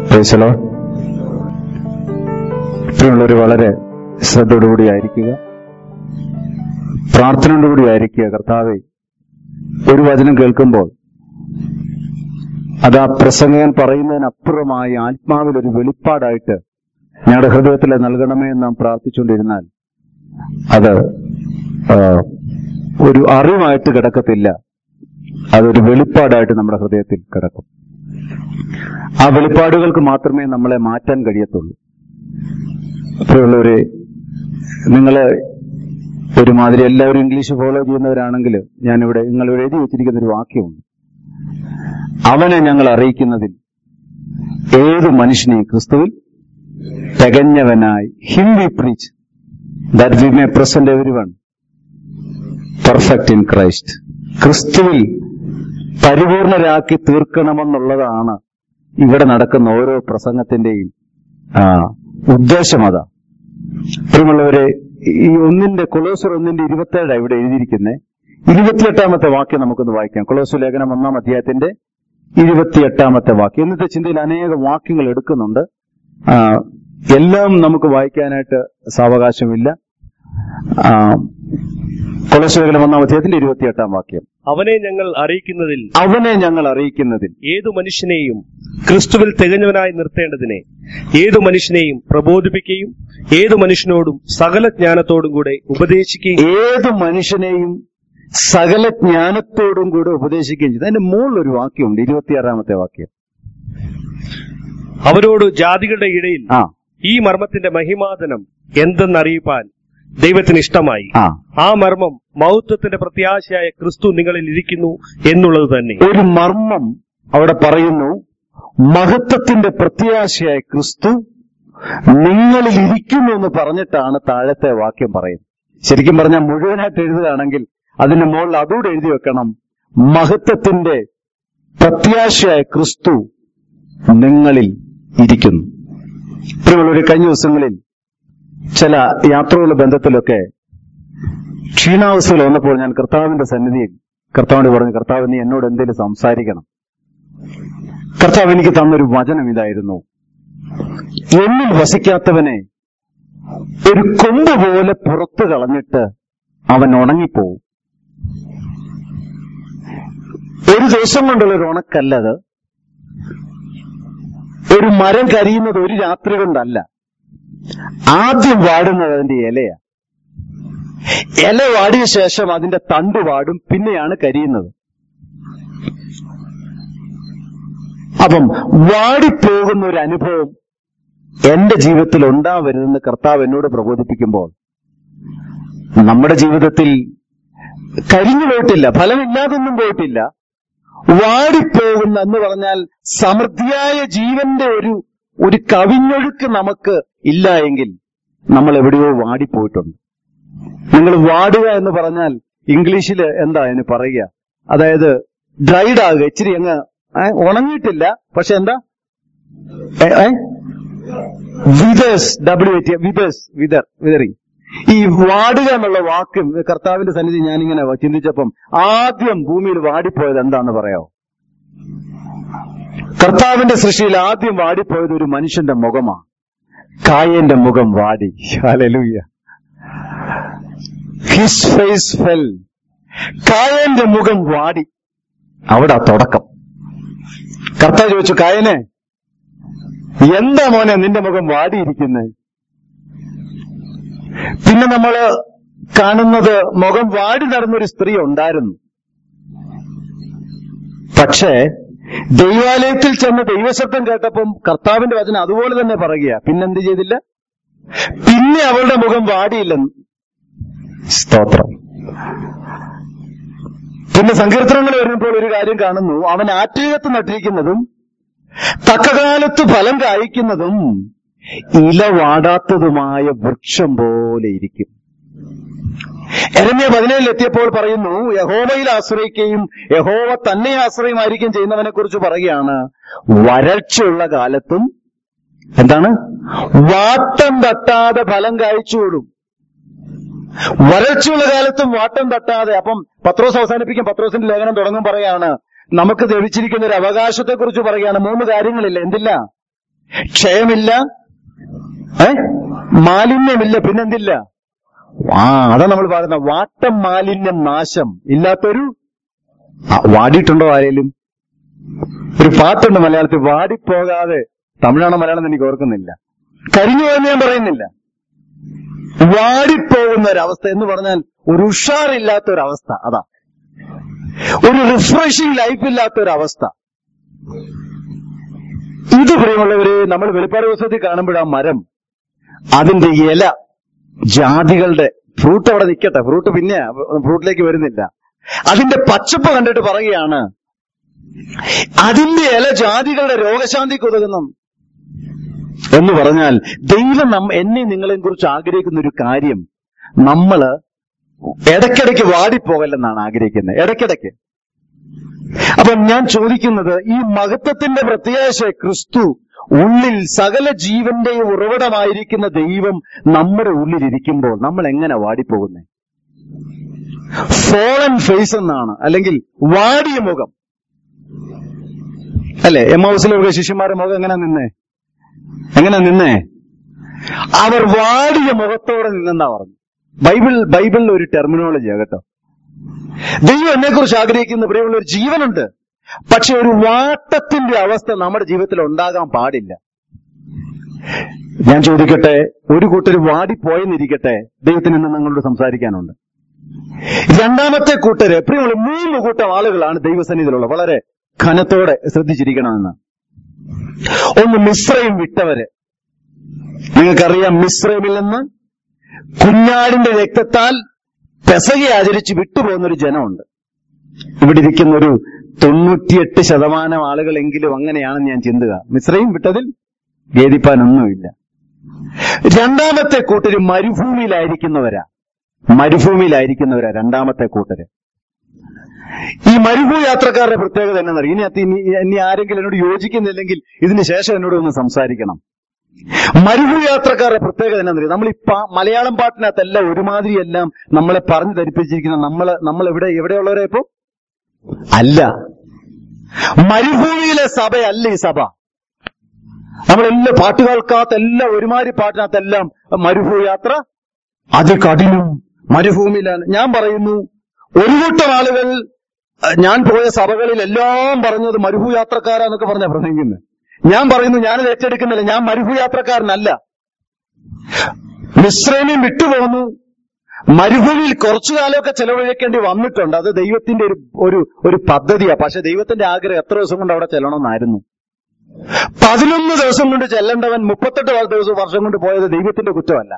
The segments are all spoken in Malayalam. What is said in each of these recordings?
പ്രൈസലോ പ്രിയമുള്ളവർ വളരെ ശ്രദ്ധയോടുകൂടി ആയിരിക്കുക പ്രാർത്ഥനയോടുകൂടി ആയിരിക്കുക കർത്താവെ ഒരു വചനം കേൾക്കുമ്പോൾ അത് ആ പ്രസംഗകൻ പറയുന്നതിനപ്പുറമായി ആത്മാവിൽ ഒരു വെളിപ്പാടായിട്ട് ഞങ്ങളുടെ ഹൃദയത്തിൽ നൽകണമേ എന്ന് നാം പ്രാർത്ഥിച്ചുകൊണ്ടിരുന്നാൽ അത് ആ, ഒരു അറിവായിട്ട് കിടക്കത്തില്ല അതൊരു വെളിപ്പാടായിട്ട് നമ്മുടെ ഹൃദയത്തിൽ കിടക്കും ആ വെളിപ്പാടുകൾക്ക് മാത്രമേ നമ്മളെ മാറ്റാൻ കഴിയത്തുള്ളൂ പ്രിയമുള്ളവരെ നിങ്ങള് ഒരുമാതിരി എല്ലാവരും ഇംഗ്ലീഷ് ഫോളോ ചെയ്യുന്നവരാണെങ്കിൽ ഞാനിവിടെ നിങ്ങൾ എഴുതി വെച്ചിരിക്കുന്ന ഒരു വാക്യമുണ്ട് അവനെ ഞങ്ങൾ അറിയിക്കുന്നതിൽ ഏത് മനുഷ്യനെയും ക്രിസ്തുവിൽ തികഞ്ഞവനായി him we preach that we may present every one perfect in Christ ക്രിസ്തുവിൽ പരിപൂർണരാക്കി തീർക്കണമെന്നുള്ളതാണ് ഇവിടെ നടക്കുന്ന ഓരോ പ്രസംഗത്തിന്റെയും ആ, ഉദ്ദേശം അതാ പ്രിയമുള്ളവരെ ഈ ഒന്നിന്റെ കൊളോസർ ഒന്നിന്റെ ഇരുപത്തേഴാണ് ഇവിടെ എഴുതിയിരിക്കുന്നത് ഇരുപത്തിയെട്ടാമത്തെ വാക്യം നമുക്കൊന്ന് വായിക്കാം കൊളോസു ലേഖനം ഒന്നാം അധ്യായത്തിന്റെ ഇരുപത്തിയെട്ടാമത്തെ വാക്യം ഇന്നത്തെ ചിന്തയിൽ അനേക വാക്യങ്ങൾ എടുക്കുന്നുണ്ട് ആ, എല്ലാം നമുക്ക് വായിക്കാനായിട്ട് സാവകാശമില്ല ആ, കൊളോസു ലേഖനം ഒന്നാം അധ്യായത്തിന്റെ ഇരുപത്തിയെട്ടാം വാക്യം അവനെ ഞങ്ങൾ അറിയിക്കുന്നതിൽ അവനെ ഞങ്ങൾ അറിയിക്കുന്നതിൽ ഏതു മനുഷ്യനെയും ക്രിസ്തുവിൽ തികഞ്ഞവനായി നിർത്തേണ്ടതിനെ ഏതു മനുഷ്യനെയും പ്രബോധിപ്പിക്കുകയും ഏതു മനുഷ്യനോടും സകല ജ്ഞാനത്തോടും കൂടെ ഉപദേശിക്കുകയും ഏത് മനുഷ്യനെയും സകല ജ്ഞാനത്തോടും കൂടെ ഉപദേശിക്കുകയും ചെയ്തു അതിന്റെ മുകളിൽ ഒരു വാക്യമുണ്ട് ഇരുപത്തിയാറാമത്തെ വാക്യം അവരോട് ജാതികളുടെ ഇടയിൽ ആ ഈ മർമ്മത്തിന്റെ മഹിമാതനം എന്തെന്നറിയിപ്പാൻ ദൈവത്തിന് ഇഷ്ടമായി ആ ആ മർമ്മം മൗത്വത്തിന്റെ പ്രത്യാശയായ ക്രിസ്തു നിങ്ങളിൽ ഇരിക്കുന്നു എന്നുള്ളത് തന്നെ ഒരു മർമ്മം അവിടെ പറയുന്നു മഹത്വത്തിന്റെ പ്രത്യാശയായ ക്രിസ്തു നിങ്ങളിൽ ഇരിക്കുന്നു എന്ന് പറഞ്ഞിട്ടാണ് താഴത്തെ വാക്യം പറയുന്നത് ശരിക്കും പറഞ്ഞാൽ മുഴുവനായിട്ട് എഴുതുകയാണെങ്കിൽ അതിന്റെ മുകളിൽ അതുകൂടെ എഴുതി വെക്കണം മഹത്വത്തിന്റെ പ്രത്യാശയായ ക്രിസ്തു നിങ്ങളിൽ ഇരിക്കുന്നു പ്രിയമുള്ളവരെ കഴിഞ്ഞ ദിവസങ്ങളിൽ ചില യാത്രകളുടെ ബന്ധത്തിലൊക്കെ ക്ഷീണാവസ്ഥയിൽ വന്നപ്പോൾ ഞാൻ കർത്താവിന്റെ സന്നിധിയിൽ കർത്താവിനോട് പറഞ്ഞു കർത്താവ് നീ എന്നോട് എന്തെങ്കിലും സംസാരിക്കണം കർത്താവ് എനിക്ക് തന്നൊരു വചനം ഇതായിരുന്നു എന്നിൽ വസിക്കാത്തവനെ ഒരു കൊമ്പ് പോലെ പുറത്തു കളഞ്ഞിട്ട് അവൻ ഉണങ്ങിപ്പോവും ഒരു ദിവസം കൊണ്ടുള്ള ഒരു ഉണക്കല്ലത് ഒരു മരം കരിയുന്നത് ഒരു രാത്രി കൊണ്ടല്ല ആദ്യം വാടുന്നത് അതിന്റെ ഇലയാ ഇല വാടിയ ശേഷം അതിന്റെ തണ്ട് വാടും പിന്നെയാണ് കരിയുന്നത് അപ്പം വാടിപ്പോകുന്ന ഒരു അനുഭവം എന്റെ ജീവിതത്തിൽ ഉണ്ടാവരുതെന്ന് കർത്താവ് എന്നോട് പ്രബോധിപ്പിക്കുമ്പോൾ നമ്മുടെ ജീവിതത്തിൽ കരിഞ്ഞു പോയിട്ടില്ല ഫലമില്ലാതൊന്നും പോയിട്ടില്ല വാടിപ്പോകുന്ന എന്ന് പറഞ്ഞാൽ സമൃദ്ധിയായ ജീവന്റെ ഒരു ഒരു കവിഞ്ഞൊഴുക്ക് നമുക്ക് ഇല്ല എങ്കിൽ നമ്മൾ എവിടെയോ വാടിപ്പോയിട്ടുണ്ട് നിങ്ങൾ വാടുക എന്ന് പറഞ്ഞാൽ ഇംഗ്ലീഷിൽ എന്താ അതിന് പറയുക അതായത് ഡ്രൈഡ് ആകുക ഇച്ചിരി അങ്ങ് ഏ, ഉണങ്ങിയിട്ടില്ല പക്ഷെ എന്താ withers W T withers wither withering ഈ വാടുക എന്നുള്ള വാക്ക് കർത്താവിന്റെ സന്നിധി ഞാനിങ്ങനെ ചിന്തിച്ചപ്പം ആദ്യം ഭൂമിയിൽ വാടിപ്പോയത് എന്താന്ന് പറയാമോ കർത്താവിന്റെ സൃഷ്ടിയിൽ ആദ്യം വാടിപ്പോയത് ഒരു മനുഷ്യന്റെ മുഖമാണ് കായന്റെ മുഖം വാടി ഹല്ലേലൂയ ഹിസ് ഫേസ് ഫെൽ കായന്റെ മുഖം വാടി അവിടെ ആ തുടക്കം കർത്താവ് ചോദിച്ചു കായനെ എന്താ മോനെ നിന്റെ മുഖം വാടിയിരിക്കുന്നത് പിന്നെ നമ്മള് കാണുന്നത് മുഖം വാടി നടന്നൊരു സ്ത്രീ ഉണ്ടായിരുന്നു പക്ഷേ ദൈവാലയത്തിൽ ചെന്ന് ദൈവശബ്ദം കേട്ടപ്പം കർത്താവിന്റെ വചനം അതുപോലെ തന്നെ പറയുക പിന്നെന്ത് ചെയ്തില്ല പിന്നെ അവളുടെ മുഖം വാടിയില്ലെന്ന് സ്തോത്രം പിന്നെ സങ്കീർത്തനങ്ങൾ വരുമ്പോൾ ഒരു കാര്യം കാണുന്നു അവൻ ആറ്റീകത്ത് നട്ടിരിക്കുന്നതും തക്കകാലത്ത് ഫലം കായ്ക്കുന്നതും ഇല വാടാത്തതുമായ വൃക്ഷം പോലെ ഇരിക്കും എരമ്യ പതിനേഴിൽ എത്തിയപ്പോൾ പറയുന്നു യഹോവയിൽ ആശ്രയിക്കുകയും യഹോവ തന്നെ ആശ്രയമായിരിക്കും ചെയ്യുന്നവനെ കുറിച്ച് പറയുകയാണ് വരൾച്ചയുള്ള കാലത്തും എന്താണ് വാട്ടം തട്ടാതെ ഫലം കായ്ച്ചുകൊള്ളും വരൾച്ചയുള്ള കാലത്തും വാട്ടം തട്ടാതെ അപ്പം പത്രോസ് അവസാനിപ്പിക്കും പത്രോസിന്റെ ലേഖനം തുടങ്ങും പറയാണ് നമുക്ക് ലഭിച്ചിരിക്കുന്ന ഒരു അവകാശത്തെ കുറിച്ച് പറയുകയാണ് മൂന്ന് കാര്യങ്ങളില്ല എന്തില്ല ക്ഷയമില്ല ഏ മാലിന്യമില്ല പിന്നെന്തില്ല ആ അതാ നമ്മൾ പറയുന്ന വാട്ടം മാലിന്യം നാശം ഇല്ലാത്തൊരു ആ, വാടിയിട്ടുണ്ടോ ആരേലും ഒരു പാട്ടുണ്ട് മലയാളത്തിൽ വാടിപ്പോകാതെ തമിഴാണോ മലയാളം എന്ന് എനിക്ക് ഓർക്കുന്നില്ല കരിഞ്ഞു പോയെന്ന് ഞാൻ പറയുന്നില്ല വാടിപ്പോകുന്ന ഒരവസ്ഥ എന്ന് പറഞ്ഞാൽ ഒരു ഉഷാറില്ലാത്ത ഒരവസ്ഥ അതാ ഒരു റിഫ്രഷിംഗ് ലൈഫ് ഇല്ലാത്ത ഒരവസ്ഥ ഇത് പ്രിയമുള്ളവര് നമ്മൾ വെളിപ്പാട് പുസ്തകത്തിൽ കാണുമ്പോൾ ആ മരം അതിന്റെ ഇല ജാതികളുടെ ഫ്രൂട്ട് അവിടെ നിൽക്കട്ടെ ഫ്രൂട്ട് പിന്നെ ഫ്രൂട്ടിലേക്ക് വരുന്നില്ല അതിന്റെ പച്ചപ്പ് കണ്ടിട്ട് പറയുകയാണ് അതിന്റെ ഇല ജാതികളുടെ രോഗശാന്തിക്ക് ഉതകുന്നു എന്ന് പറഞ്ഞാൽ ദൈവം നം- എന്നെ നിങ്ങളെയും കുറിച്ച് ആഗ്രഹിക്കുന്ന ഒരു കാര്യം നമ്മള് ഇടയ്ക്കിടയ്ക്ക് വാടിപ്പോകല്ലെന്നാണ് ആഗ്രഹിക്കുന്നത് ഇടയ്ക്കിടയ്ക്ക് അപ്പൊ ഞാൻ ചോദിക്കുന്നത് ഈ മഹത്വത്തിന്റെ പ്രത്യാശ ക്രിസ്തു ഉള്ളിൽ സകല ജീവന്റെയും ഉറവിടമായിരിക്കുന്ന ദൈവം നമ്മുടെ ഉള്ളിൽ ഇരിക്കുമ്പോൾ നമ്മൾ എങ്ങനെ വാടിപ്പോകുന്നേ ഫോളൻ ഫേസ് എന്നാണ് അല്ലെങ്കിൽ വാടിയ മുഖം അല്ലെ എം ഹൗസിലെ ശിഷ്യന്മാരുടെ മുഖം എങ്ങനെ നിന്നേ എങ്ങനെ നിന്നേ അവർ വാടിയ മുഖത്തോടെ നിന്നെന്നാ പറഞ്ഞു ബൈബിൾ ബൈബിളിൽ ഒരു ടെർമിനോളജിയാ കേട്ടോ ദൈവം എന്നെ കുറിച്ച് ആഗ്രഹിക്കുന്ന പ്രിയമുള്ള ഒരു ജീവനുണ്ട് പക്ഷെ ഒരു വാട്ടത്തിന്റെ അവസ്ഥ നമ്മുടെ ജീവിതത്തിൽ ഉണ്ടാകാൻ പാടില്ല ഞാൻ ചോദിക്കട്ടെ ഒരു കൂട്ടർ വാടിപ്പോയെന്നിരിക്കട്ടെ ദൈവത്തിന് ഇന്ന് നിങ്ങളോട് സംസാരിക്കാനുണ്ട് രണ്ടാമത്തെ കൂട്ടര് പ്രിയമുള്ള മൂന്ന് കൂട്ടം ആളുകളാണ് ദൈവസന്നിധിയിലുള്ള വളരെ ഘനത്തോടെ ശ്രദ്ധിച്ചിരിക്കണമെന്ന് ഒന്ന് മിശ്രയും വിട്ടവര് നിങ്ങൾക്കറിയാം മിശ്രമിൽ നിന്ന് കുഞ്ഞാടിന്റെ രക്തത്താൽ പെസക ആചരിച്ച് വിട്ടുപോകുന്ന ഒരു ജനമുണ്ട് ഇവിടെ ഇരിക്കുന്ന ഒരു തൊണ്ണൂറ്റിയെട്ട് ശതമാനം ആളുകളെങ്കിലും അങ്ങനെയാണെന്ന് ഞാൻ ചിന്തുക മിശ്രയും വിട്ടതിൽ ഖേദിപ്പാനൊന്നുമില്ല രണ്ടാമത്തെ കൂട്ടര് മരുഭൂമിയിലായിരിക്കുന്നവരാ മരുഭൂമിയിലായിരിക്കുന്നവരാ രണ്ടാമത്തെ കൂട്ടര് ഈ മരുഭൂമി യാത്രക്കാരുടെ പ്രത്യേകത എന്നറിയാം ഇനി അത് ഇനി ഇനി ആരെങ്കിലും എന്നോട് യോജിക്കുന്നില്ലെങ്കിൽ ഇതിന് ശേഷം എന്നോട് ഒന്ന് സംസാരിക്കണം മരുഭൂമി യാത്രക്കാരുടെ പ്രത്യേകത എന്നറിയാം നമ്മൾ ഈ പാ- മലയാളം പാട്ടിനകത്തെല്ലാം ഒരുമാതിരി എല്ലാം നമ്മളെ പറഞ്ഞു ധരിപ്പിച്ചിരിക്കുന്ന നമ്മള് നമ്മൾ എവിടെ എവിടെയുള്ളവരെ ഇപ്പൊ അല്ല മരുഭൂമിയിലെ സഭയല്ല ഈ സഭ നമ്മളെല്ലാം പാട്ടുകൾക്കകത്ത് എല്ലാം ഒരുമാതിരി പാട്ടിനകത്തെല്ലാം മരുഭൂമി യാത്ര അത് കഠിനം മരുഭൂമിയിലാണ് ഞാൻ പറയുന്നു ഒരു കൂട്ടം ആളുകൾ അഹ് ഞാൻ പോയ സഭകളിൽ എല്ലാം പറഞ്ഞത് മരുഭൂ യാത്രക്കാരാന്നൊക്കെ പറഞ്ഞാ പ്രസംഗിക്കുന്നത് ഞാൻ പറയുന്നു ഞാനത് ഏറ്റെടുക്കുന്നില്ല ഞാൻ മരുഭൂ യാത്രക്കാരനല്ല മിശ്രമിയും വിട്ടുപോകുന്നു മരുഭൂമിയിൽ കുറച്ചു കാലമൊക്കെ ചെലവഴിക്കേണ്ടി വന്നിട്ടുണ്ട് അത് ദൈവത്തിന്റെ ഒരു ഒരു ഒരു പദ്ധതിയാ പക്ഷെ ദൈവത്തിന്റെ ആഗ്രഹം എത്ര ദിവസം കൊണ്ട് അവിടെ ചെല്ലണമെന്നായിരുന്നു പതിനൊന്ന് ദിവസം കൊണ്ട് ചെല്ലേണ്ടവൻ മുപ്പത്തെട്ട് ദിവസം വർഷം കൊണ്ട് പോയത് ദൈവത്തിന്റെ കുറ്റമല്ല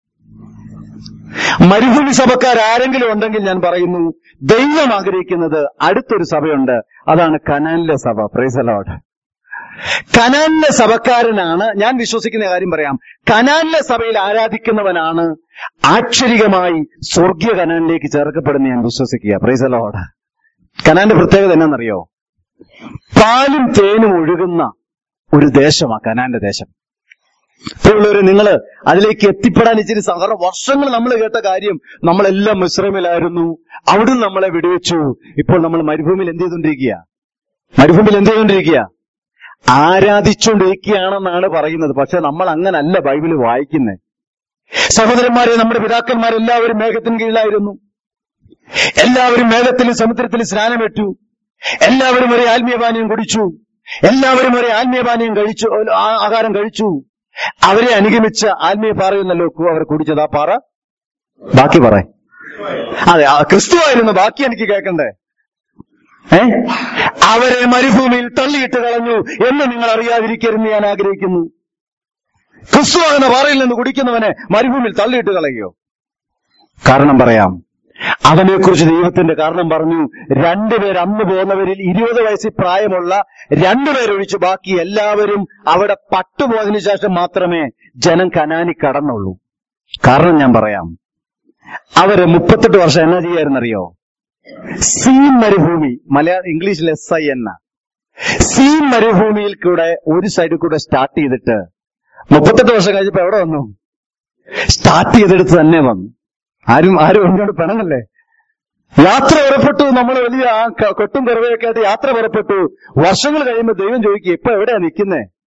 മരുഭൂമി സഭക്കാർ ആരെങ്കിലും ഉണ്ടെങ്കിൽ ഞാൻ പറയുന്നു ദൈവം ആഗ്രഹിക്കുന്നത് അടുത്തൊരു സഭയുണ്ട് അതാണ് കനാനിലെ സഭ പ്രൈസലോട് കനാനിലെ സഭക്കാരനാണ് ഞാൻ വിശ്വസിക്കുന്ന കാര്യം പറയാം കനാനിലെ സഭയിൽ ആരാധിക്കുന്നവനാണ് ആക്ഷരികമായി സ്വർഗീയ കനാനിലേക്ക് ചേർക്കപ്പെടുന്ന ഞാൻ വിശ്വസിക്കുക പ്രൈസലോട് കനാന്റെ പ്രത്യേകത എന്നാണെന്നറിയോ പാലും തേനും ഒഴുകുന്ന ഒരു ദേശമാ കനാന്റെ ദേശം പ്രിയമുള്ളവരെ നിങ്ങൾ അതിലേക്ക് എത്തിപ്പെടാൻ ഇച്ചിരി സഹകരണം വർഷങ്ങൾ നമ്മൾ കേട്ട കാര്യം നമ്മളെല്ലാം മിശ്രമിലായിരുന്നു അവിടുന്ന് നമ്മളെ വിടുവെച്ചു ഇപ്പോൾ നമ്മൾ മരുഭൂമിയിൽ എന്ത് ചെയ്തുകൊണ്ടിരിക്കുക മരുഭൂമിയിൽ എന്ത് ചെയ്തുകൊണ്ടിരിക്കുക ആരാധിച്ചുകൊണ്ടിരിക്കുകയാണെന്നാണ് പറയുന്നത് പക്ഷെ നമ്മൾ അങ്ങനല്ല ബൈബിള് വായിക്കുന്നത് സഹോദരന്മാരെ നമ്മുടെ പിതാക്കന്മാരെല്ലാവരും മേഘത്തിന് കീഴിലായിരുന്നു എല്ലാവരും മേഘത്തിലും സമുദ്രത്തിലും സ്നാനമേറ്റു എല്ലാവരും ഒരേ ആത്മീയപാനീയം കുടിച്ചു എല്ലാവരും ഒരേ ആത്മീയപാനീയം കഴിച്ചു ആ- ആഹാരം കഴിച്ചു അവരെ അനുഗമിച്ച ആത്മീയ പാറയെന്നല്ലോ അവർ കുടിച്ചത് ആ പാറ ബാക്കി പറ അതെ ആ ക്രിസ്തുവായിരുന്നു ബാക്കി എനിക്ക് കേൾക്കണ്ടേ ഏ അവരെ മരുഭൂമിയിൽ തള്ളിയിട്ട് കളഞ്ഞു എന്ന് നിങ്ങൾ അറിയാതിരിക്കരുന്ന് ഞാൻ ആഗ്രഹിക്കുന്നു ക്രിസ്തുവാകുന്ന പാറയിൽ നിന്ന് കുടിക്കുന്നവനെ മരുഭൂമിയിൽ തള്ളിയിട്ട് കളയോ കാരണം പറയാം അവനെക്കുറിച്ച് ദൈവത്തിന്റെ കാരണം പറഞ്ഞു രണ്ടുപേർ അന്ന് പോകുന്നവരിൽ ഇരുപത് വയസ്സിൽ പ്രായമുള്ള രണ്ടുപേരൊഴിച്ച് ബാക്കി എല്ലാവരും അവിടെ പട്ടുപോയതിനു ശേഷം മാത്രമേ ജനം കനാനി കടന്നുള്ളൂ കാരണം ഞാൻ പറയാം അവര് മുപ്പത്തെട്ട് വർഷം എന്നാ ചെയ്യായിരുന്നറിയോ സീ മരുഭൂമി മലയാള ഇംഗ്ലീഷിൽ എസ് ഐ എന്ന സീ മരുഭൂമിയിൽ കൂടെ ഒരു സൈഡിൽ കൂടെ സ്റ്റാർട്ട് ചെയ്തിട്ട് മുപ്പത്തെട്ട് വർഷം കഴിഞ്ഞപ്പോ എവിടെ വന്നു സ്റ്റാർട്ട് ചെയ്തെടുത്ത് തന്നെ വന്നു ആരും ആരും എന്നോട് പെണങ്ങല്ലേ യാത്ര പുറപ്പെട്ടു നമ്മൾ വലിയ ആ ക- കൊട്ടും കുറവയൊക്കെ ആയിട്ട് യാത്ര പുറപ്പെട്ടു വർഷങ്ങൾ കഴിയുമ്പോൾ ദൈവം ചോദിക്കുക ഇപ്പൊ എവിടെയാ നിൽക്കുന്നേ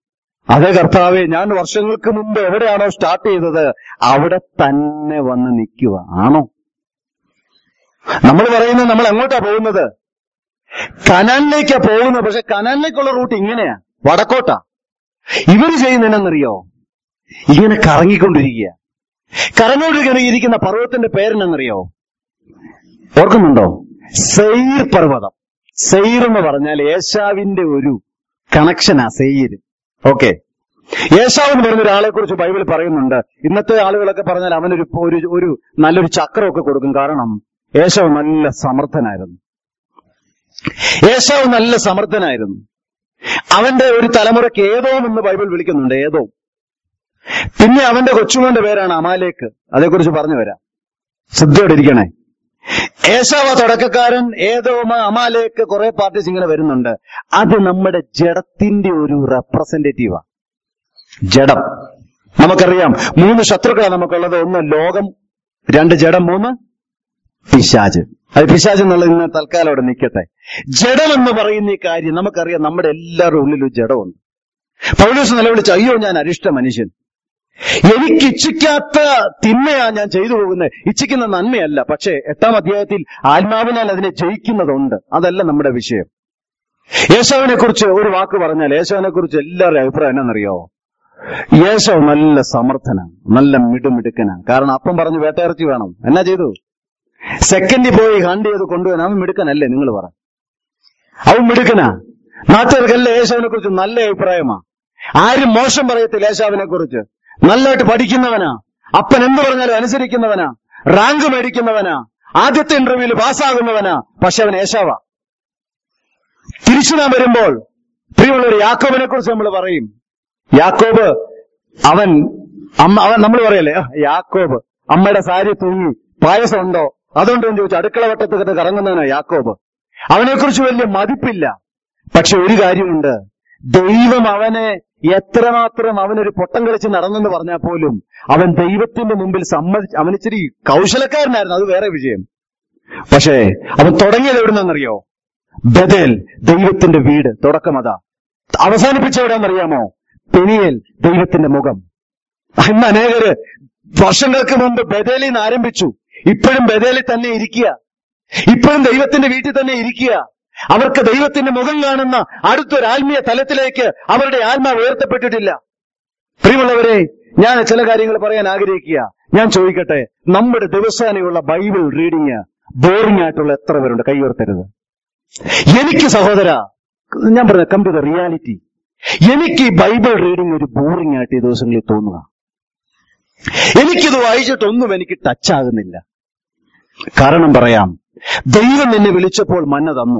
അതേ കർത്താവെ ഞാൻ വർഷങ്ങൾക്ക് മുമ്പ് എവിടെയാണോ സ്റ്റാർട്ട് ചെയ്തത് അവിടെ തന്നെ വന്ന് നിൽക്കുക ആണോ നമ്മൾ പറയുന്നത് നമ്മൾ എങ്ങോട്ടാ പോകുന്നത് കനാലിലേക്കാ പോകുന്നത് പക്ഷെ കനാലിലേക്കുള്ള റൂട്ട് ഇങ്ങനെയാ വടക്കോട്ടാ ഇവര് ചെയ്യുന്നതിനെന്നറിയോ ഇങ്ങനെ കറങ്ങിക്കൊണ്ടിരിക്കുക കറങ്ങിക്കൊണ്ടിരിക്കുന്ന പർവ്വതത്തിന്റെ പേരെന്നറിയോ ഓർക്കുന്നുണ്ടോ സെയ്ർ പർവ്വതം സെയ്ർ എന്ന് പറഞ്ഞാൽ ഏശാവിന്റെ ഒരു കണക്ഷനാ സെയ്ർ ഓക്കെ ഏശാവ് എന്ന് പറഞ്ഞ ഒരാളെ കുറിച്ച് ബൈബിൾ പറയുന്നുണ്ട് ഇന്നത്തെ ആളുകളൊക്കെ പറഞ്ഞാൽ അവനൊരു ഒരു ഒരു നല്ലൊരു ചക്രമൊക്കെ കൊടുക്കും കാരണം ഏശാവ് നല്ല സമർത്ഥനായിരുന്നു ഏശാവ് നല്ല സമർത്ഥനായിരുന്നു അവന്റെ ഒരു തലമുറയ്ക്ക് ഏതോ എന്ന് ബൈബിൾ വിളിക്കുന്നുണ്ട് ഏതോ പിന്നെ അവന്റെ കൊച്ചുമോന്റെ പേരാണ് അമാലേക്ക് അതേക്കുറിച്ച് പറഞ്ഞു വരാം ശ്രദ്ധയോടെ ഇരിക്കണേ ഏശാവ തുടക്കക്കാരൻ ഏതോ അമാലേക്ക് കുറെ പാർട്ടീസ് ഇങ്ങനെ വരുന്നുണ്ട് അത് നമ്മുടെ ജഡത്തിന്റെ ഒരു റെപ്രസെന്റേറ്റീവാ ജഡം നമുക്കറിയാം മൂന്ന് ശത്രുക്കളാണ് നമുക്കുള്ളത് ഒന്ന് ലോകം രണ്ട് ജഡം മൂന്ന് പിശാജ് അത് പിശാജ് എന്നുള്ളത് ഇന്ന് തൽക്കാലം അവിടെ നിൽക്കട്ടെ ജഡം എന്ന് പറയുന്ന ഈ കാര്യം നമുക്കറിയാം നമ്മുടെ എല്ലാവരുടെ ഉള്ളിലും ജഡമുണ്ട് പൗലോസ് നിലവിളിച്ച് അയ്യോ ഞാൻ അരിഷ്ട മനുഷ്യൻ എനിക്ക് ഇച്ഛിക്കാത്ത തിന്മയാ ഞാൻ ചെയ്തു പോകുന്നത് ഇച്ഛിക്കുന്ന നന്മയല്ല പക്ഷേ എട്ടാം അധ്യായത്തിൽ ആത്മാവിനാൽ അതിനെ ജയിക്കുന്നതുണ്ട് അതല്ല നമ്മുടെ വിഷയം യേശോവിനെ കുറിച്ച് ഒരു വാക്ക് പറഞ്ഞാൽ യേശോവിനെ കുറിച്ച് എല്ലാവരുടെ അഭിപ്രായം എന്നാണെന്നറിയോ യേശോ നല്ല സമർത്ഥനാണ് നല്ല മിടുമിടുക്കനാണ് കാരണം അപ്പം പറഞ്ഞു വേട്ടയിറച്ചി വേണം എന്നാ ചെയ്തു സെക്കൻഡിൽ പോയി ഹണ്ട് ചെയ്ത് കൊണ്ടുവരാൻ അവൻ മിടുക്കനല്ലേ നിങ്ങൾ പറ അവൻ മിടുക്കനാ നാട്ടുകാർക്കല്ല യേശോവിനെ കുറിച്ച് നല്ല അഭിപ്രായമാ ആരും മോശം പറയത്തില്ല യേശാവിനെ കുറിച്ച് നല്ലതായിട്ട് പഠിക്കുന്നവനാ അപ്പൻ എന്ത് പറഞ്ഞാലും അനുസരിക്കുന്നവനാ റാങ്ക് മേടിക്കുന്നവനാ ആദ്യത്തെ ഇന്റർവ്യൂവിൽ പാസ്സാകുന്നവനാ പക്ഷെ അവൻ യേശാവാ തിരിച്ചു നാം വരുമ്പോൾ പ്രിയമുള്ളവർ യാക്കോബിനെ കുറിച്ച് നമ്മൾ പറയും യാക്കോബ് അവൻ അമ്മ അവൻ നമ്മൾ പറയല്ലേ "ആ, യാക്കോബ് അമ്മയുടെ സാരി തൂങ്ങി പായസം ഉണ്ടോ അതുകൊണ്ടോ എന്ന് ചോദിച്ചു അടുക്കള വട്ടത്ത് കറങ്ങുന്നവനാ യാക്കോബ് അവനെക്കുറിച്ച് വലിയ മതിപ്പില്ല പക്ഷെ ഒരു കാര്യമുണ്ട് ദൈവം അവനെ എത്രമാത്രം അവനൊരു പൊട്ടം കളിച്ച് നടന്നെന്ന് പറഞ്ഞാൽ പോലും അവൻ ദൈവത്തിന്റെ മുമ്പിൽ സമ്മതിച്ച് അവനിച്ചിരി കൗശലക്കാരനായിരുന്നു അത് വേറെ വിഷയം പക്ഷേ അവൻ തുടങ്ങിയത് എവിടുന്നറിയോ ബദൽ ദൈവത്തിന്റെ വീട് തുടക്കം അതാ അവസാനിപ്പിച്ച എവിടെയാണെന്നറിയാമോ പെനിയേൽ ദൈവത്തിന്റെ മുഖം ഇന്ന് അനേകര് വർഷങ്ങൾക്ക് മുമ്പ് ബദലിൽ നിന്ന് ആരംഭിച്ചു ഇപ്പോഴും ബദലിൽ തന്നെ ഇരിക്കുക ഇപ്പോഴും ദൈവത്തിന്റെ വീട്ടിൽ തന്നെ ഇരിക്കുക അവർക്ക് ദൈവത്തിന്റെ മുഖം കാണുന്ന അടുത്തൊരു ആത്മീയ തലത്തിലേക്ക് അവരുടെ ആത്മാവ് ഉയർത്തപ്പെട്ടിട്ടില്ല പ്രിയമുള്ളവരെ ഞാൻ ചില കാര്യങ്ങൾ പറയാൻ ആഗ്രഹിക്കുക ഞാൻ ചോദിക്കട്ടെ നമ്മുടെ ദിവസേനയുള്ള ബൈബിൾ റീഡിങ് ബോറിംഗ് ആയിട്ടുള്ള എത്ര പേരുണ്ട് കൈയുയർത്തരുത് എനിക്ക് സഹോദര ഞാൻ പറഞ്ഞ കം ടു ദ റിയാലിറ്റി എനിക്ക് ഈ ബൈബിൾ റീഡിംഗ് ഒരു ബോറിംഗ് ആയിട്ട് ഈ ദിവസങ്ങളിൽ തോന്നുക എനിക്കിത് വായിച്ചിട്ടൊന്നും എനിക്ക് ടച്ച് ആകുന്നില്ല കാരണം പറയാം ദൈവം നിന്നെ വിളിച്ചപ്പോൾ മന്ന തന്നു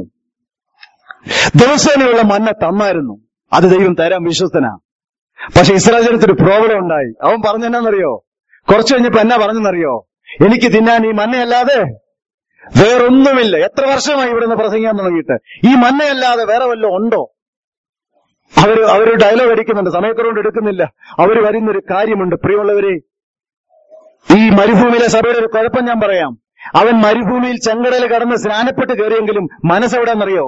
ദിവസേനയുള്ള മന്ന തന്നായിരുന്നു അത് ദൈവം തരാൻ വിശ്വസ്തനാ പക്ഷെ ഇസ്രായേൽ ജനത്തിന് പ്രോബ്ലം ഉണ്ടായി അവൻ പറഞ്ഞെന്നറിയോ കുറച്ചു കഴിഞ്ഞപ്പോ എന്നാ പറഞ്ഞെന്നറിയോ എനിക്ക് തിന്നാൻ ഈ മന്നയല്ലാതെ വേറൊന്നുമില്ല എത്ര വർഷമായി ഇവിടുന്ന് പ്രസംഗിക്കാൻ തുടങ്ങിയിട്ട് ഈ മന്നയല്ലാതെ വേറെ വല്ലതും ഉണ്ടോ അവര് അവര് ഡയലോഗ് അടിക്കുന്നുണ്ട് സമയക്കുറവുകൊണ്ട് എടുക്കുന്നില്ല അവര് വരുന്നൊരു കാര്യമുണ്ട് പ്രിയമുള്ളവരെ ഈ മരുഭൂമിയിലെ സഭയുടെ ഒരു കുഴപ്പം ഞാൻ പറയാം അവൻ മരുഭൂമിയിൽ ചെങ്കടൽ കടന്ന് സ്നാനപ്പെട്ട് കയറിയെങ്കിലും മനസ്സെവിടെന്നറിയോ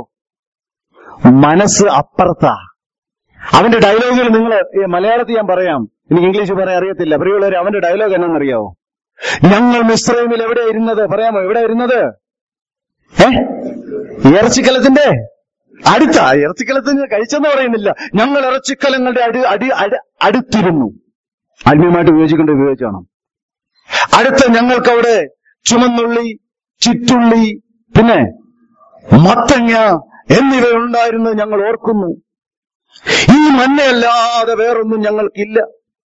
മനസ്സ് അപ്പുറത്താ അവന്റെ ഡയലോഗുകൾ നിങ്ങൾ മലയാളത്തിൽ ഞാൻ പറയാം എനിക്ക് ഇംഗ്ലീഷ് പറയാൻ അറിയത്തില്ല പ്രിയമുള്ളവർ അവന്റെ ഡയലോഗ് എന്നാണെന്നറിയാവോ ഞങ്ങൾ മിശ്രമിൽ എവിടെ ഇരുന്നത് പറയാമോ എവിടെ ഇരുന്നത് ഏ ഇറച്ചിക്കലത്തിന്റെ അടുത്ത ഇറച്ചിക്കലത്തിന് കഴിച്ചെന്ന് പറയുന്നില്ല ഞങ്ങൾ ഇറച്ചിക്കലങ്ങളുടെ അടി അടി അടി- അടുത്തിരുന്നു ആത്മീയമായിട്ട് ഉപയോഗിച്ചുകൊണ്ട് ഉപയോഗിച്ചോണം അടുത്ത ഞങ്ങൾക്കവിടെ ചുമന്നുള്ളി ചിറ്റുള്ളി പിന്നെ മത്തങ്ങ എന്നിവ ഉണ്ടായിരുന്നത് ഞങ്ങൾ ഓർക്കുന്നു ഈ മഞ്ഞയല്ലാതെ വേറൊന്നും ഞങ്ങൾക്കില്ല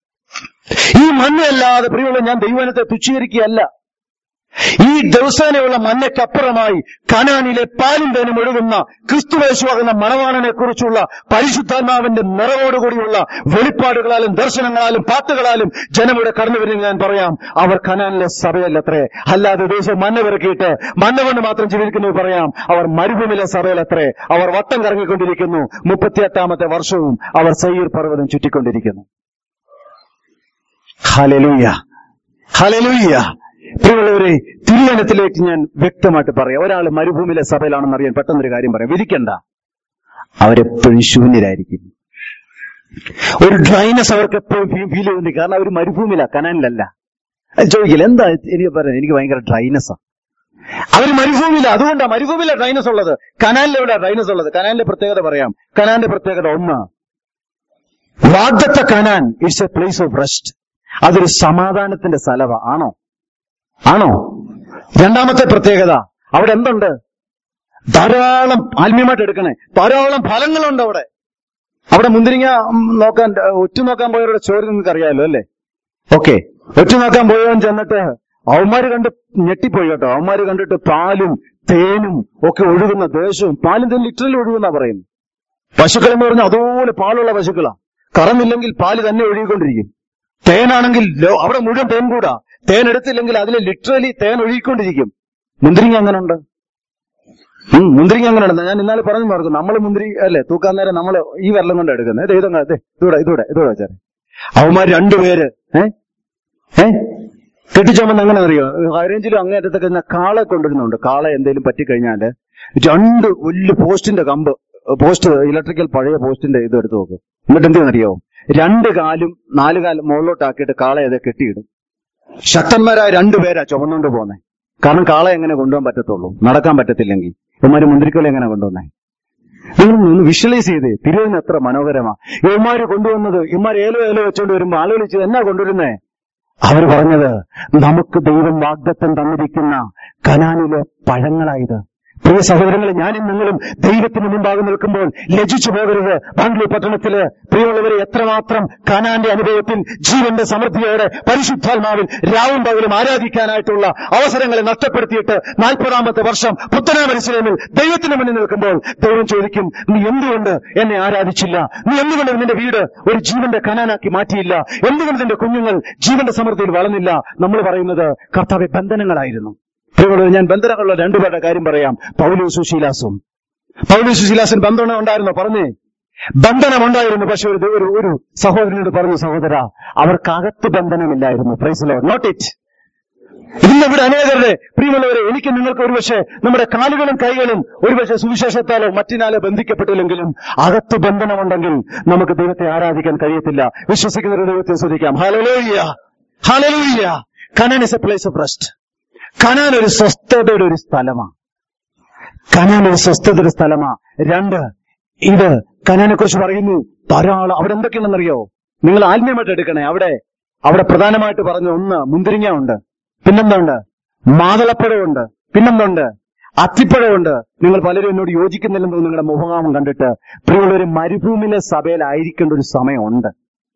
ഈ മഞ്ഞയല്ലാതെ പ്രിയമുള്ള ഞാൻ ദൈവനത്തെ തുച്ഛീകരിക്കുകയല്ല ഈ ദിവസേനയുള്ള മഞ്ഞയ്ക്കപ്പുറമായി കനാനിലെ പാലും തേനും ഒഴുകുന്ന ക്രിസ്തുവേശുവാകുന്ന മണവാണനെ കുറിച്ചുള്ള പരിശുദ്ധാത്മാവിന്റെ നിറവോടുകൂടിയുള്ള വെളിപ്പാടുകളാലും ദർശനങ്ങളാലും പാട്ടുകളാലും ജനമിവിടെ കടന്നു വരുന്ന ഞാൻ പറയാം അവർ കനാനിലെ സഭയിലത്രേ അല്ലാതെ ദിവസം മഞ്ഞ പിറക്കിയിട്ട് മഞ്ഞ കൊണ്ട് മാത്രം ജീവിക്കുന്നത് പറയാം അവർ മരുഭൂമിയിലെ സഭയിലത്രേ അവർ വട്ടം കറങ്ങിക്കൊണ്ടിരിക്കുന്നു മുപ്പത്തിയെട്ടാമത്തെ വർഷവും അവർ സയ്യൂർ പർവ്വതം ചുറ്റിക്കൊണ്ടിരിക്കുന്നു ഹലലൂയ ഹലലൂയ പ്രിയമുള്ളവരെ തിരുവനത്തിലേക്ക് ഞാൻ വ്യക്തമായിട്ട് പറയാം ഒരാൾ മരുഭൂമിയിലെ സഭയിലാണെന്ന് അറിയാൻ പെട്ടെന്നൊരു കാര്യം പറയാം വിധിക്കണ്ട അവരെപ്പോഴും ശൂന്യരായിരിക്കും ഒരു ഡ്രൈനസ് അവർക്ക് എപ്പോഴും ഫീൽ ചെയ്യുന്നുണ്ട് കാരണം അവർ മരുഭൂമിയില കനാനിലല്ല അത് ചോദിക്കില്ല എന്താ എനിക്ക് പറയാം എനിക്ക് ഭയങ്കര ഡ്രൈനസ്സാ അവർ മരുഭൂമിയില അതുകൊണ്ടാ മരുഭൂമിയില ഡ്രൈനസ് ഉള്ളത് കനാലിലെവിടെ ഡ്രൈനസ് ഉള്ളത് കനാലിന്റെ പ്രത്യേകത പറയാം കനാലിന്റെ പ്രത്യേകത ഒന്ന് വാഗ്ദത്ത Canaan it's a place of rest അതൊരു സമാധാനത്തിന്റെ സ്ഥലവാ ആണോ ആണോ രണ്ടാമത്തെ പ്രത്യേകത അവിടെ എന്തുണ്ട് ധാരാളം ആത്മീയമായിട്ട് എടുക്കണേ ധാരാളം ഫലങ്ങളുണ്ട് അവിടെ അവിടെ മുന്തിരിങ്ങ ഉം, നോക്കാൻ ഒറ്റ നോക്കാൻ പോയവരുടെ ചോര നിങ്ങൾക്ക് അറിയാമല്ലോ അല്ലേ ഓക്കെ ഒറ്റ നോക്കാൻ പോയവൻ ചെന്നിട്ട് അവന്മാര് കണ്ട് ഞെട്ടിപ്പോയി കേട്ടോ അവന്മാര് കണ്ടിട്ട് പാലും തേനും ഒക്കെ ഒഴുകുന്ന ദേശവും പാലും തേനും ലിറ്ററലി ഒഴുകുന്ന പറയുന്നു പശുക്കൾ എന്ന് പറഞ്ഞാൽ അതുപോലെ പാലുള്ള പശുക്കളാ കറന്നില്ലെങ്കിൽ പാല് തന്നെ ഒഴുകിക്കൊണ്ടിരിക്കും തേനാണെങ്കിൽ ലോ- അവിടെ മുഴുവൻ തേൻ കൂടാ തേൻ എടുത്തില്ലെങ്കിൽ അതിൽ ലിറ്ററലി തേൻ ഒഴുകിക്കൊണ്ടിരിക്കും മുന്തിരിങ്ങ അങ്ങനെ ഉണ്ട് ഉം, മുന്തിരിങ്ങ അങ്ങനെ ഉണ്ട് ഞാൻ ഇന്നാളെ പറഞ്ഞു മാർക്കും നമ്മൾ മുന്തിരി അല്ലേ തൂക്കാൻ നേരം നമ്മൾ ഈ വെള്ളം കൊണ്ട് എടുക്കുന്നത് ഇത് ഇതങ്ങ് ദേ, ഇതൂടെ ഇതൂടെ ഇതൂടെ വെച്ചാൽ അവന്മാർ രണ്ടുപേര് ഏ ഏ കെട്ടിച്ചോമെന്ന് അങ്ങനെ അറിയോ ഹൈറേഞ്ചിലും അങ്ങേറ്റത്തൊക്കെ ഞാൻ കാളെ കൊണ്ടുവരുന്നുണ്ട് കാളെ എന്തെങ്കിലും പറ്റിക്കഴിഞ്ഞാല് രണ്ട് വലിയ പോസ്റ്റിന്റെ കമ്പ് പോസ്റ്റ് ഇലക്ട്രിക്കൽ പഴയ പോസ്റ്റിന്റെ ഇത് എടുത്ത് നോക്കും എന്നിട്ട് എന്തെന്നറിയോ രണ്ട് കാലും നാല് കാലും മുകളിലോട്ടാക്കിയിട്ട് കാളെ അത് കെട്ടിയിടും ശക്തന്മാരായ രണ്ടുപേരാ ചുമന്നുകൊണ്ട് പോന്നെ കാരണം കാളെ എങ്ങനെ കൊണ്ടുപോകാൻ പറ്റത്തുള്ളൂ നടക്കാൻ പറ്റത്തില്ലെങ്കിൽ ഇവന്മാര് മുന്തിരിക്കോല എങ്ങനെ കൊണ്ടുവന്നേ നിങ്ങൾ ഒന്ന് വിഷ്വലൈസ് ചെയ്തേ തിരുവനന്തപുരം എത്ര മനോഹരമാ ഇവന്മാര് കൊണ്ടുവന്നത് ഇവന്മാർ ഏലോ ഏലോ വെച്ചോണ്ട് വരുമ്പോ ആലോചിച്ചത് എന്നാ കൊണ്ടുവരുന്നേ അവർ പറഞ്ഞത് നമുക്ക് ദൈവം വാഗ്ദത്തം തന്നിരിക്കുന്ന കനാനിലെ പഴങ്ങളായത് പ്രിയ സഹോദരങ്ങളെ ഞാനും നിങ്ങളും ദൈവത്തിന് മുമ്പാകെ നിൽക്കുമ്പോൾ ലജിച്ചു പോകരുത് ബാംഗ്ലൂർ പട്ടണത്തില് പ്രിയമുള്ളവരെ എത്രമാത്രം കനാന്റെ അനുഭവത്തിൽ ജീവന്റെ സമൃദ്ധിയോടെ പരിശുദ്ധാത്മാവിൽ രാവും പകലും ആരാധിക്കാനായിട്ടുള്ള അവസരങ്ങളെ നഷ്ടപ്പെടുത്തിയിട്ട് നാൽപ്പതാമത്തെ വർഷം പുത്തനാമരിശിലേമിൽ ദൈവത്തിന് മുന്നിൽ നിൽക്കുമ്പോൾ ദൈവം ചോദിക്കും നീ എന്തുകൊണ്ട് എന്നെ ആരാധിച്ചില്ല നീ എന്തുകൊണ്ട് നിന്റെ വീട് ഒരു ജീവന്റെ കനാനാക്കി മാറ്റിയില്ല എന്തുകൊണ്ട് നിന്റെ കുഞ്ഞുങ്ങൾ ജീവന്റെ സമൃദ്ധിയിൽ വളർന്നില്ല നമ്മൾ പറയുന്നത് കർത്താവെ ബന്ധനങ്ങളായിരുന്നു പ്രിയമുള്ളവർ ഞാൻ ബന്ധനങ്ങളുള്ള രണ്ടുപേരുടെ കാര്യം പറയാം പൗലു സുശീലാസും പൗലു സുശീലാസിന് ബന്ധനം ഉണ്ടായിരുന്നോ പറഞ്ഞേ ബന്ധനമുണ്ടായിരുന്നു പക്ഷെ ഒരു ഒരു ഒരു സഹോദരനോട് പറഞ്ഞു സഹോദര അവർക്കകത്ത് ബന്ധനമില്ലായിരുന്നു പ്രൈസ് നോട്ട് ഇറ്റ് ഇന്ന് ഇവിടെ അനേകരുടെ പ്രിയമുള്ളവരെ എനിക്ക് നിങ്ങൾക്ക് ഒരുപക്ഷെ നമ്മുടെ കാലുകളും കൈകളും ഒരുപക്ഷെ സുവിശേഷത്താലോ മറ്റിനാലോ ബന്ധിക്കപ്പെട്ടില്ലെങ്കിലും അകത്ത് ബന്ധനമുണ്ടെങ്കിൽ നമുക്ക് ദൈവത്തെ ആരാധിക്കാൻ കഴിയത്തില്ല വിശ്വസിക്കുന്നവരുടെ ദൈവത്തെ ശ്രദ്ധിക്കാം hallelujah hallelujah Canaan is a place of rest Canaan ഒരു സ്വസ്ഥതയുടെ ഒരു സ്ഥലമാണ് കനാൻ ഒരു സ്വസ്ഥതയുടെ സ്ഥലമാ രണ്ട് ഇത് കനാനെ കുറിച്ച് പറയുന്നു ധാരാളം അവിടെ എന്തൊക്കെയാണെന്നറിയോ നിങ്ങൾ ആത്മീയമായിട്ട് എടുക്കണേ അവിടെ അവിടെ പ്രധാനമായിട്ട് പറഞ്ഞ ഒന്ന് മുന്തിരിങ്ങ ഉണ്ട് പിന്നെന്തുണ്ട് മാതളപ്പഴമുണ്ട് പിന്നെന്തുണ്ട് അത്തിപ്പഴമുണ്ട് നിങ്ങൾ പലരും എന്നോട് യോജിക്കുന്നില്ലെന്ന് തോന്നുന്നു നിങ്ങളുടെ മുഖനാമം കണ്ടിട്ട് പ്രിയമുള്ളൊരു മരുഭൂമിയിലെ സഭയിലായിരിക്കേണ്ട ഒരു സമയമുണ്ട്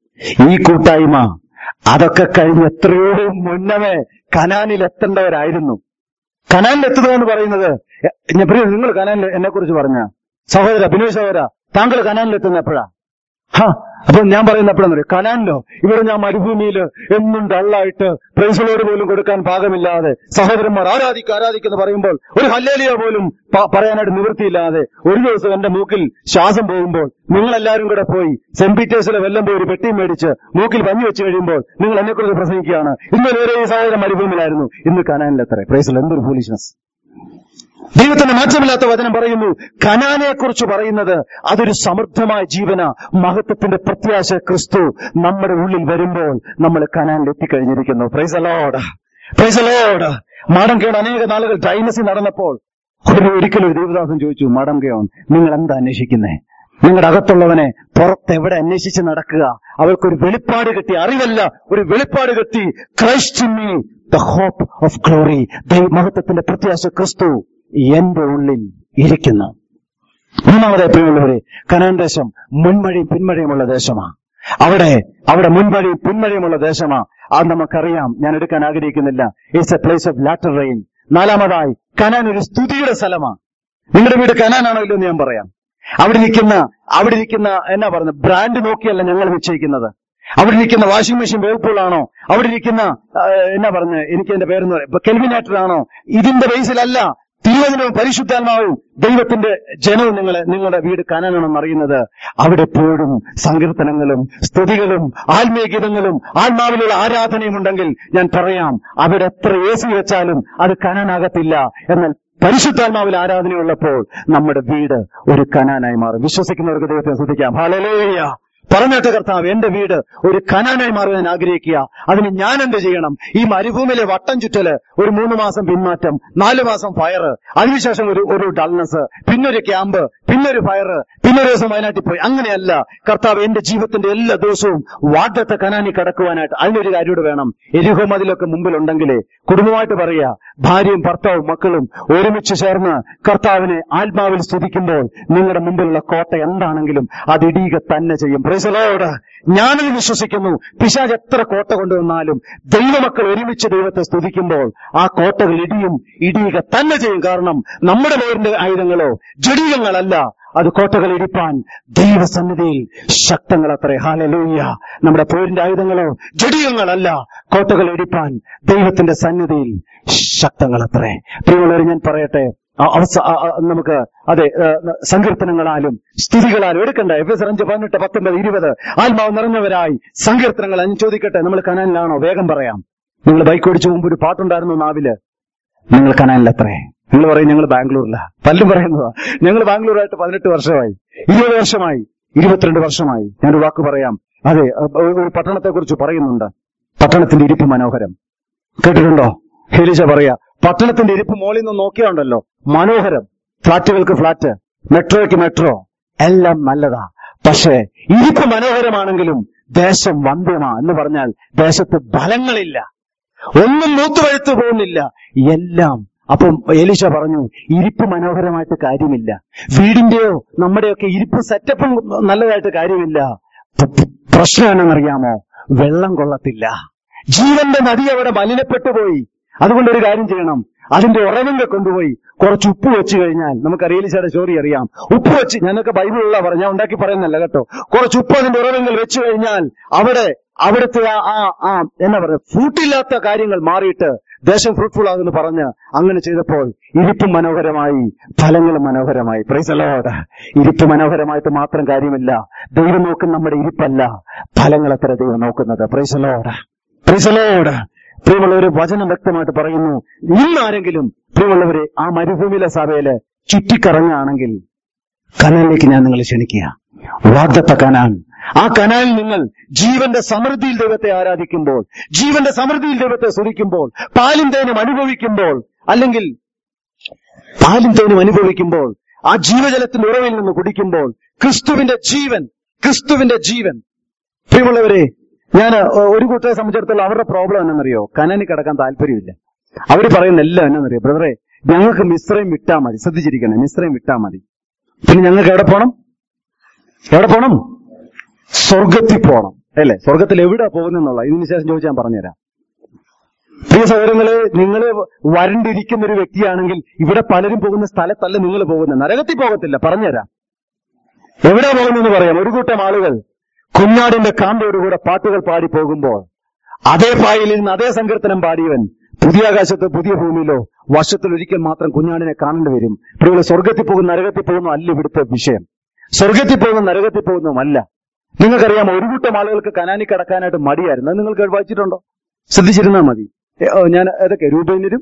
ഈ കൂട്ടായ്മ അതൊക്കെ കഴിഞ്ഞ് എത്രയോ മുന്നമേ കനാനിൽ എത്തേണ്ടവരായിരുന്നു കനാനിൽ എത്തുക എന്ന് പറയുന്നത് എ- ഞാൻ പ്രിയ നിങ്ങൾ കനാനിൽ എന്നെ കുറിച്ച് പറഞ്ഞ സഹോദര ബിനോയ് സഹോദര താങ്കൾ കനാനിൽ എത്തുന്ന എപ്പോഴാ ഹാ അപ്പൊ ഞാൻ പറയുന്ന എപ്പോഴാന്ന് പറയും കനാനിലോ ഇവിടെ ഞാൻ മരുഭൂമിയിൽ എന്നും ഡള്ളായിട്ട് പ്രൈസുകളോട് പോലും കൊടുക്കാൻ പാകമില്ലാതെ സഹോദരന്മാർ ആരാധിക്കുക ആരാധിക്കുന്ന പറയുമ്പോൾ ഒരു ഹല്ലേലിയ പോലും പ- പറയാനായിട്ട് നിവൃത്തിയില്ലാതെ ഒരു ദിവസം എന്റെ മൂക്കിൽ ശ്വാസം പോകുമ്പോൾ നിങ്ങൾ എല്ലാവരും കൂടെ പോയി സെന്റ് പീറ്റേഴ്സിലെ വെല്ലം പോയി ഒരു പെട്ടി മേടിച്ച് മൂക്കിൽ പഞ്ഞു വെച്ച് കഴിയുമ്പോൾ നിങ്ങൾ എന്നെക്കുറിച്ച് പ്രസംഗിക്കുകയാണ് ഇന്നലെ വരെ ഈ സഹോദരൻ മരുഭൂമിയിലായിരുന്നു ഇന്ന് കനാനിലെത്ര പ്രൈസിൽ എന്തൊരു ഫൂളിഷ്നസ് ദൈവത്തിന്റെ മാറ്റമില്ലാത്ത വചനം പറയുന്നു കനാനെ കുറിച്ച് പറയുന്നത് അതൊരു സമൃദ്ധമായ ജീവന മഹത്വത്തിന്റെ പ്രത്യാശ ക്രിസ്തു നമ്മുടെ ഉള്ളിൽ വരുമ്പോൾ നമ്മൾ കനാനിൽ എത്തിക്കഴിഞ്ഞിരിക്കുന്നു പ്രൈസ് അലോഡ് പ്രൈസ് അലോഡ് മാടം കേട് അനേക നാളുകൾ ഡൈനസി നടന്നപ്പോൾ ഒരു ഒരിക്കലും ഒരു ദേവദാസൻ ചോദിച്ചു മാടം കേൺ നിങ്ങൾ എന്താ അന്വേഷിക്കുന്നേ നിങ്ങളുടെ അകത്തുള്ളവനെ പുറത്ത് എവിടെ അന്വേഷിച്ച് നടക്കുക അവൾക്കൊരു വെളിപ്പാട് കിട്ടി അറിവല്ല ഒരു വെളിപ്പാട് കിട്ടി Christ me the hope of glory മഹത്വത്തിന്റെ പ്രത്യാശ ക്രിസ്തു എന്റെ ഉള്ളിൽ ഇരിക്കുന്നു മൂന്നാമത് പ്രിയമുള്ളവരെ കനാൻ ദേശം മുൻമഴയും പിന്മഴയുമുള്ള ദേശമാണ് അവിടെ അവിടെ മുൻമഴയും പിന്മഴയുമുള്ള ദേശമാ അത് നമുക്കറിയാം ഞാൻ എടുക്കാൻ ആഗ്രഹിക്കുന്നില്ല it's a place of latter rain നാലാമതായി കനാൻ ഒരു സ്തുതിയുടെ സ്ഥലമാണ് നിങ്ങളുടെ വീട് കനാനാണോ ഇല്ലോ എന്ന് ഞാൻ പറയാം അവിടെ ഇരിക്കുന്ന അവിടെ ഇരിക്കുന്ന എന്നാ പറയുന്നത് ബ്രാൻഡ് നോക്കിയല്ല ഞങ്ങൾ നിശ്ചയിക്കുന്നത് അവിടെ ഇരിക്കുന്ന വാഷിംഗ് മെഷീൻ വേൾപൂൾ ആണോ അവിടെ ഇരിക്കുന്ന ആ, എന്നാ പറഞ്ഞ എനിക്ക് എന്റെ പേരെന്ന് പറയാം കെൽവിനേറ്റർ ആണോ ഇതിന്റെ ബേസിലല്ല തിരുവചനവും പരിശുദ്ധാത്മാവും ദൈവത്തിന്റെ ജനവും നിങ്ങളെ നിങ്ങളുടെ വീട് കനാനാണെന്ന് അറിയുന്നത് അവിടെ എപ്പോഴും സങ്കീർത്തനങ്ങളും സ്തുതികളും ആത്മീയ ഗീതങ്ങളും ആത്മാവിലുള്ള ആരാധനയും ഉണ്ടെങ്കിൽ ഞാൻ പറയാം അവിടെ എത്ര എ സി വെച്ചാലും അത് കനാനാകത്തില്ല എന്നാൽ പരിശുദ്ധാത്മാവിൽ ആരാധനയുള്ളപ്പോൾ നമ്മുടെ വീട് ഒരു കനാനായി മാറും വിശ്വസിക്കുന്നവർക്ക് ദൈവത്തെ ശ്രദ്ധിക്കാം ഹാലലോയ്യ പറഞ്ഞിട്ട് കർത്താവ് എന്റെ വീട് ഒരു കനാനായി മാറുവാൻ ആഗ്രഹിക്കുക അതിന് ഞാൻ എന്ത് ചെയ്യണം ഈ മരുഭൂമിയിലെ വട്ടം ചുറ്റല് ഒരു മൂന്ന് മാസം പിന്മാറ്റം നാലു മാസം ഫയറ് അതിനുശേഷം ഒരു ഒരു ഡൾനെസ് പിന്നൊരു ക്യാമ്പ് പിന്നൊരു ഫയറ് പിന്നൊരു ദിവസം വയനാട്ടിൽ പോയി അങ്ങനെയല്ല കർത്താവ് എന്റെ ജീവിതത്തിന്റെ എല്ലാ ദിവസവും വാഗ്ദത്ത കനാനി കടക്കുവാനായിട്ട് അതിനൊരു കാര്യോട് വേണം എരിഹോ മതിലൊക്കെ മുമ്പിലുണ്ടെങ്കിലേ കുടുംബമായിട്ട് പറയുക ഭാര്യയും ഭർത്താവും മക്കളും ഒരുമിച്ച് ചേർന്ന് കർത്താവിനെ ആത്മാവിൽ സ്തുതിക്കുമ്പോൾ നിങ്ങളുടെ മുമ്പിലുള്ള കോട്ട എന്താണെങ്കിലും അത് ഇടിയുക തന്നെ ചെയ്യും പ്രൈസലോട് ഞാനത് വിശ്വസിക്കുന്നു പിശാജ് എത്ര കോട്ട കൊണ്ടുവന്നാലും ദൈവമക്കൾ ഒരുമിച്ച് ദൈവത്തെ സ്തുതിക്കുമ്പോൾ ആ കോട്ടകൾ ഇടിയും ഇടിയുക തന്നെ ചെയ്യും കാരണം നമ്മുടെ പേരിന്റെ ആയുധങ്ങളോ ജടീകങ്ങളല്ല അത് കോട്ടകൾ ഇടിപ്പാൻ ദൈവസന്നിധിയിൽ ശക്തങ്ങൾ അത്രേ ഹാലലൂയ്യ നമ്മുടെ പോരിന്റെ ആയുധങ്ങളോ ജടീകങ്ങളല്ല കോട്ടകൾ ഇടിപ്പാൻ ദൈവത്തിന്റെ സന്നിധിയിൽ ശക്തങ്ങൾ അത്രേ പ്രിയമുള്ളവർ ഞാൻ പറയട്ടെ ആ അവസ ആ- ആ നമുക്ക് അതെ ഏ, സങ്കീർത്തനങ്ങളാലും സ്തുതികളാലും എടുക്കണ്ട എഫ് എസ് അഞ്ച് പതിനെട്ട് പത്തൊമ്പത് ഇരുപത് ആത്മാവ് നിറഞ്ഞവരായി സങ്കീർത്തനങ്ങൾ ഞാൻ ചോദിക്കട്ടെ നമ്മൾ കനാലിലാണോ വേഗം പറയാം നിങ്ങൾ ബൈക്ക് ഓടിച്ചു മുമ്പ് ഒരു പാട്ടുണ്ടായിരുന്നു നാവില് നിങ്ങൾ കനാലിലത്രേ നിങ്ങൾ പറയും ഞങ്ങൾ ബാംഗ്ലൂരില പലരും പറയുന്നതാ ഞങ്ങൾ ബാംഗ്ലൂരായിട്ട് പതിനെട്ട് വർഷമായി ഇരുപത് വർഷമായി ഇരുപത്തിരണ്ട് വർഷമായി ഞാനൊരു വാക്ക് പറയാം അതെ ഒരു ഒരു പട്ടണത്തെ കുറിച്ച് പറയുന്നുണ്ട് പട്ടണത്തിന്റെ ഇരിപ്പ് മനോഹരം കേട്ടിട്ടുണ്ടോ ഹേലിച്ച പറയാ പട്ടണത്തിന്റെ ഇരിപ്പ് മോളിൽ നിന്ന് നോക്കിയാണ്ടല്ലോ മനോഹരം ഫ്ളാറ്റുകൾക്ക് ഫ്ളാറ്റ് മെട്രോയ്ക്ക് മെട്രോ എല്ലാം നല്ലതാ പക്ഷേ ഇരിപ്പ് മനോഹരമാണെങ്കിലും ദേശം വന്ധ്യമാ എന്ന് പറഞ്ഞാൽ ദേശത്ത് ഫലങ്ങളില്ല ഒന്നും മൂത്തുവഴുത്തു പോകുന്നില്ല എല്ലാം അപ്പം എലിശ പറഞ്ഞു ഇരിപ്പ് മനോഹരമായിട്ട് കാര്യമില്ല വീടിന്റെയോ നമ്മുടെയൊക്കെ ഇരിപ്പ് സെറ്റപ്പും നല്ലതായിട്ട് കാര്യമില്ല പ- പ- പ്രശ്നം എന്നറിയാമോ വെള്ളം കൊള്ളത്തില്ല ജീവന്റെ നദി അവിടെ മലിനപ്പെട്ടു പോയി അതുകൊണ്ട് ഒരു കാര്യം ചെയ്യണം അതിന്റെ ഉറവിന്റെ കൊണ്ടുപോയി കുറച്ച് ഉപ്പ് വെച്ച് കഴിഞ്ഞാൽ നമുക്ക് അറിയലിച്ചയുടെ സ്റ്റോറി അറിയാം ഉപ്പ് വെച്ച് ഞാനൊക്കെ ബൈബിളുള്ള പറഞ്ഞ ഞാൻ ഉണ്ടാക്കി പറയുന്നല്ല കേട്ടോ കുറച്ച് ഉപ്പ് അതിന്റെ ഉറവിൽ വെച്ച് കഴിഞ്ഞാൽ അവിടെ അവിടുത്തെ ആ ആ ആ എന്നാ പറയുക ഫ്രൂട്ടില്ലാത്ത കാര്യങ്ങൾ മാറിയിട്ട് ദേശം ഫ്രൂട്ട്ഫുൾ ആകുമെന്ന് പറഞ്ഞ് അങ്ങനെ ചെയ്തപ്പോൾ ഇരിപ്പ് മനോഹരമായി ഫലങ്ങളും മനോഹരമായി പ്രൈസലോട് ഇരിപ്പ് മനോഹരമായിട്ട് മാത്രം കാര്യമില്ല ദൈവം നോക്കുന്ന നമ്മുടെ ഇരിപ്പല്ല ഫലങ്ങൾ അത്ര ദൈവം നോക്കുന്നത് പ്രൈസലോട് പ്രൈസലോട് പ്രിയമുള്ളവര് വചനം വ്യക്തമായിട്ട് പറയുന്നു ഇന്നാരെങ്കിലും പ്രിയമുള്ളവരെ ആ മരുഭൂമിയിലെ സഭയില് ചുറ്റിക്കറങ്ങുകയാണെങ്കിൽ കനാലിലേക്ക് ഞാൻ നിങ്ങളെ ക്ഷണിക്കുക വാഗ്ദത്ത കനാൻ ആ കനാലിൽ നിങ്ങൾ ജീവന്റെ സമൃദ്ധിയിൽ ദൈവത്തെ ആരാധിക്കുമ്പോൾ ജീവന്റെ സമൃദ്ധിയിൽ ദൈവത്തെ സ്തുതിക്കുമ്പോൾ പാലും തേനും അനുഭവിക്കുമ്പോൾ അല്ലെങ്കിൽ പാലും തേനും അനുഭവിക്കുമ്പോൾ ആ ജീവജലത്തിന്റെ ഉറവിൽ നിന്ന് കുടിക്കുമ്പോൾ ക്രിസ്തുവിന്റെ ജീവൻ ക്രിസ്തുവിന്റെ ജീവൻ പ്രിയമുള്ളവരെ ഞാൻ ഒരു കൂട്ടരെ സംബന്ധിച്ചിടത്തോളം അവരുടെ പ്രോബ്ലം എന്നറിയോ കനാനി കിടക്കാൻ താല്പര്യമില്ല അവർ പറയുന്ന എല്ലാം എന്നറിയോ ബ്രദറെ ഞങ്ങൾക്ക് മിശ്രയും വിട്ടാ മതി ശ്രദ്ധിച്ചിരിക്കണേ മിശ്രയും വിട്ടാ മതി പിന്നെ ഞങ്ങൾക്ക് എവിടെ പോണം എവിടെ പോണം സ്വർഗത്തിൽ പോണം അല്ലേ സ്വർഗത്തിൽ എവിടെ പോകുന്നെന്നുള്ള ഇതിന് ശേഷം ചോദിച്ചാൽ ഞാൻ പറഞ്ഞുതരാം പ്രിയ സഹോദരങ്ങളെ നിങ്ങൾ വരണ്ടിരിക്കുന്ന ഒരു വ്യക്തിയാണെങ്കിൽ ഇവിടെ പലരും പോകുന്ന സ്ഥലത്തല്ല നിങ്ങൾ പോകുന്നത് നരകത്തിൽ പോകത്തില്ല പറഞ്ഞുതരാം എവിടെ പോകുന്നെന്ന് പറയാം ഒരു കൂട്ടം ആളുകൾ കുഞ്ഞാടിന്റെ കാന്തയോടുകൂടെ പാട്ടുകൾ പാടി പോകുമ്പോൾ അതേ പായിൽ നിന്ന് അതേ സങ്കീർത്തനം പാടിയവൻ പുതിയ ആകാശത്ത് പുതിയ ഭൂമിയിലോ വർഷത്തിൽ ഒരിക്കൽ മാത്രം കുഞ്ഞാടിനെ കാണേണ്ടി വരും പ്രിയങ്ങളെ സ്വർഗത്തിൽ പോകുന്ന നരകത്തിൽ പോകുന്നു അല്ല ഇവിടുത്തെ വിഷയം സ്വർഗത്തിൽ പോകുന്ന നരകത്തിൽ പോകുന്നതുമല്ല നിങ്ങൾക്കറിയാമോ ഒരു കൂട്ടം ആളുകൾക്ക് കനാനി കടക്കാനായിട്ട് മടിയായിരുന്നു അത് നിങ്ങൾ വായിച്ചിട്ടുണ്ടോ ശ്രദ്ധിച്ചിരുന്നാൽ മതി ഏ, ഓ, ഞാൻ ഏതൊക്കെ രൂപേന്ദ്രും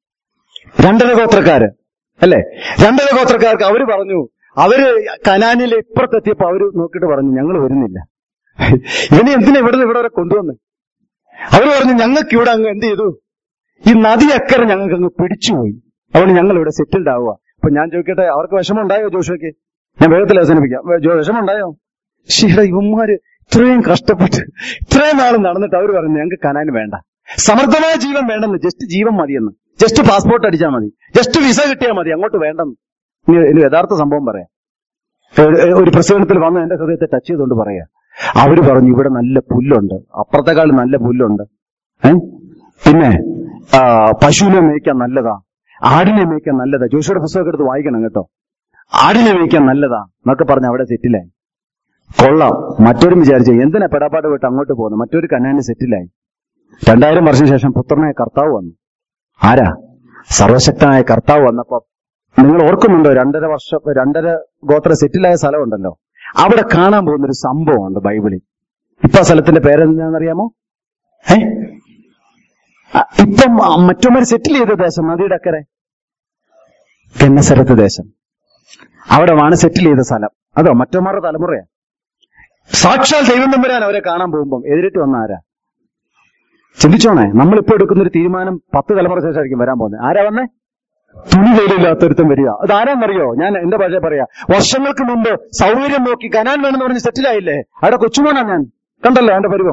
രണ്ടര ഗോത്രക്കാര് അല്ലേ രണ്ടര ഗോത്രക്കാർക്ക് അവര് പറഞ്ഞു അവര് കനാനിലെ ഇപ്പുറത്തെത്തിയപ്പോ അവര് നോക്കിയിട്ട് പറഞ്ഞു ഞങ്ങൾ വരുന്നില്ല ഇവനെ എന്തിനാ ഇവിടെ ഇവിടെ വരെ കൊണ്ടുവന്ന് അവര് പറഞ്ഞു ഞങ്ങൾക്ക് ഇവിടെ അങ്ങ് എന്ത് ചെയ്തു ഈ നദി അക്കരെ ഞങ്ങൾക്ക് അങ്ങ് പിടിച്ചുപോയി അതുകൊണ്ട് ഞങ്ങൾ ഇവിടെ സെറ്റിൽഡ് ആവുക അപ്പൊ ഞാൻ ചോദിക്കട്ടെ അവർക്ക് വിഷമം ഉണ്ടായോ ജോഷയ്ക്ക് ഞാൻ വേഗത്തിൽ അവസാനിപ്പിക്കാം വേ- ജോ- വിഷമം ഉണ്ടായോ ശരിയുടെ ഇവന്മാര് ഇത്രയും കഷ്ടപ്പെട്ട് ഇത്രയും നാൾ നടന്നിട്ട് അവർ പറഞ്ഞു ഞങ്ങൾക്ക് കനാന് വേണ്ട സമൃദ്ധമായ ജീവൻ വേണ്ടെന്ന് ജസ്റ്റ് ജീവൻ മതിയെന്ന് ജസ്റ്റ് പാസ്പോർട്ട് അടിച്ചാൽ മതി ജസ്റ്റ് വിസ കിട്ടിയാൽ മതി അങ്ങോട്ട് വേണ്ടെന്ന് ഇനി ഇനി യഥാർത്ഥ സംഭവം പറയാം ഒരു- ഒരു പ്രസംഗത്തിൽ വന്ന് എന്റെ ഹൃദയത്തെ ടച്ച് ചെയ്തുകൊണ്ട് പറയാ അവര് പറഞ്ഞു ഇവിടെ നല്ല പുല്ലുണ്ട് അപ്പുറത്തെക്കാൾ നല്ല പുല്ലുണ്ട് ഏ പിന്നെ ആ, പശുവിനെ മേയ്ക്കാൻ നല്ലതാ ആടിനെ മേയ്ക്കാൻ നല്ലതാ ജോഷിയുടെ പുസ്തകമൊക്കെ എടുത്ത് വായിക്കണം കേട്ടോ ആടിനെ മേയ്ക്കാൻ നല്ലതാ എന്നൊക്കെ പറഞ്ഞ് അവിടെ സെറ്റിലായി കൊള്ളാം മറ്റൊരും വിചാരിച്ചു എന്തിനാ പെടാപ്പാട് വിട്ട് അങ്ങോട്ട് പോകുന്നത് മറ്റൊരു കനാന് സെറ്റിലായി രണ്ടായിരം വർഷം ശേഷം പുത്രനായ കർത്താവ് വന്നു ആരാ സർവശക്തനായ കർത്താവ് വന്നപ്പോ നിങ്ങൾ ഓർക്കുന്നുണ്ടോ രണ്ടര വർഷം രണ്ടര ഗോത്ര സെറ്റിലായ സ്ഥലമുണ്ടല്ലോ അവിടെ കാണാൻ പോകുന്ന ഒരു സംഭവമുണ്ട് ബൈബിളിൽ ഇപ്പൊ ആ സ്ഥലത്തിന്റെ പേരെന്താണെന്നറിയാമോ ഏ ആ, ഇപ്പം ആ മറ്റൊമാര് സെറ്റിൽ ചെയ്ത ദേശം നദിയുടെ അക്കരെ ഗന്നസരത്ത് ദേശം അവിടെയാണ് സെറ്റിൽ ചെയ്ത സ്ഥലം അതോ മറ്റൊമാരുടെ തലമുറയാ സാക്ഷാൽ ദൈവം തമ്പുരാൻ അവരെ കാണാൻ പോകുമ്പം എതിരിട്ട് വന്ന ആരാ ചിന്തിച്ചോണേ നമ്മളിപ്പോ എടുക്കുന്ന ഒരു തീരുമാനം പത്ത് തലമുറ ശേഷമായിരിക്കും വരാൻ പോകുന്നത് ആരാ വന്നേ തുണി വെയിലില്ലാത്തൊരുത്തം വരിക അത് ആരാന്നറിയോ ഞാൻ എന്റെ ഭാഷ പറയാ വർഷങ്ങൾക്ക് മുമ്പ് സൗകര്യം നോക്കി കനാൻ വേണമെന്ന് പറഞ്ഞ് സെറ്റിലായില്ലേ അവിടെ കൊച്ചുമോനാ ഞാൻ കണ്ടല്ലോ എന്റെ പരുവം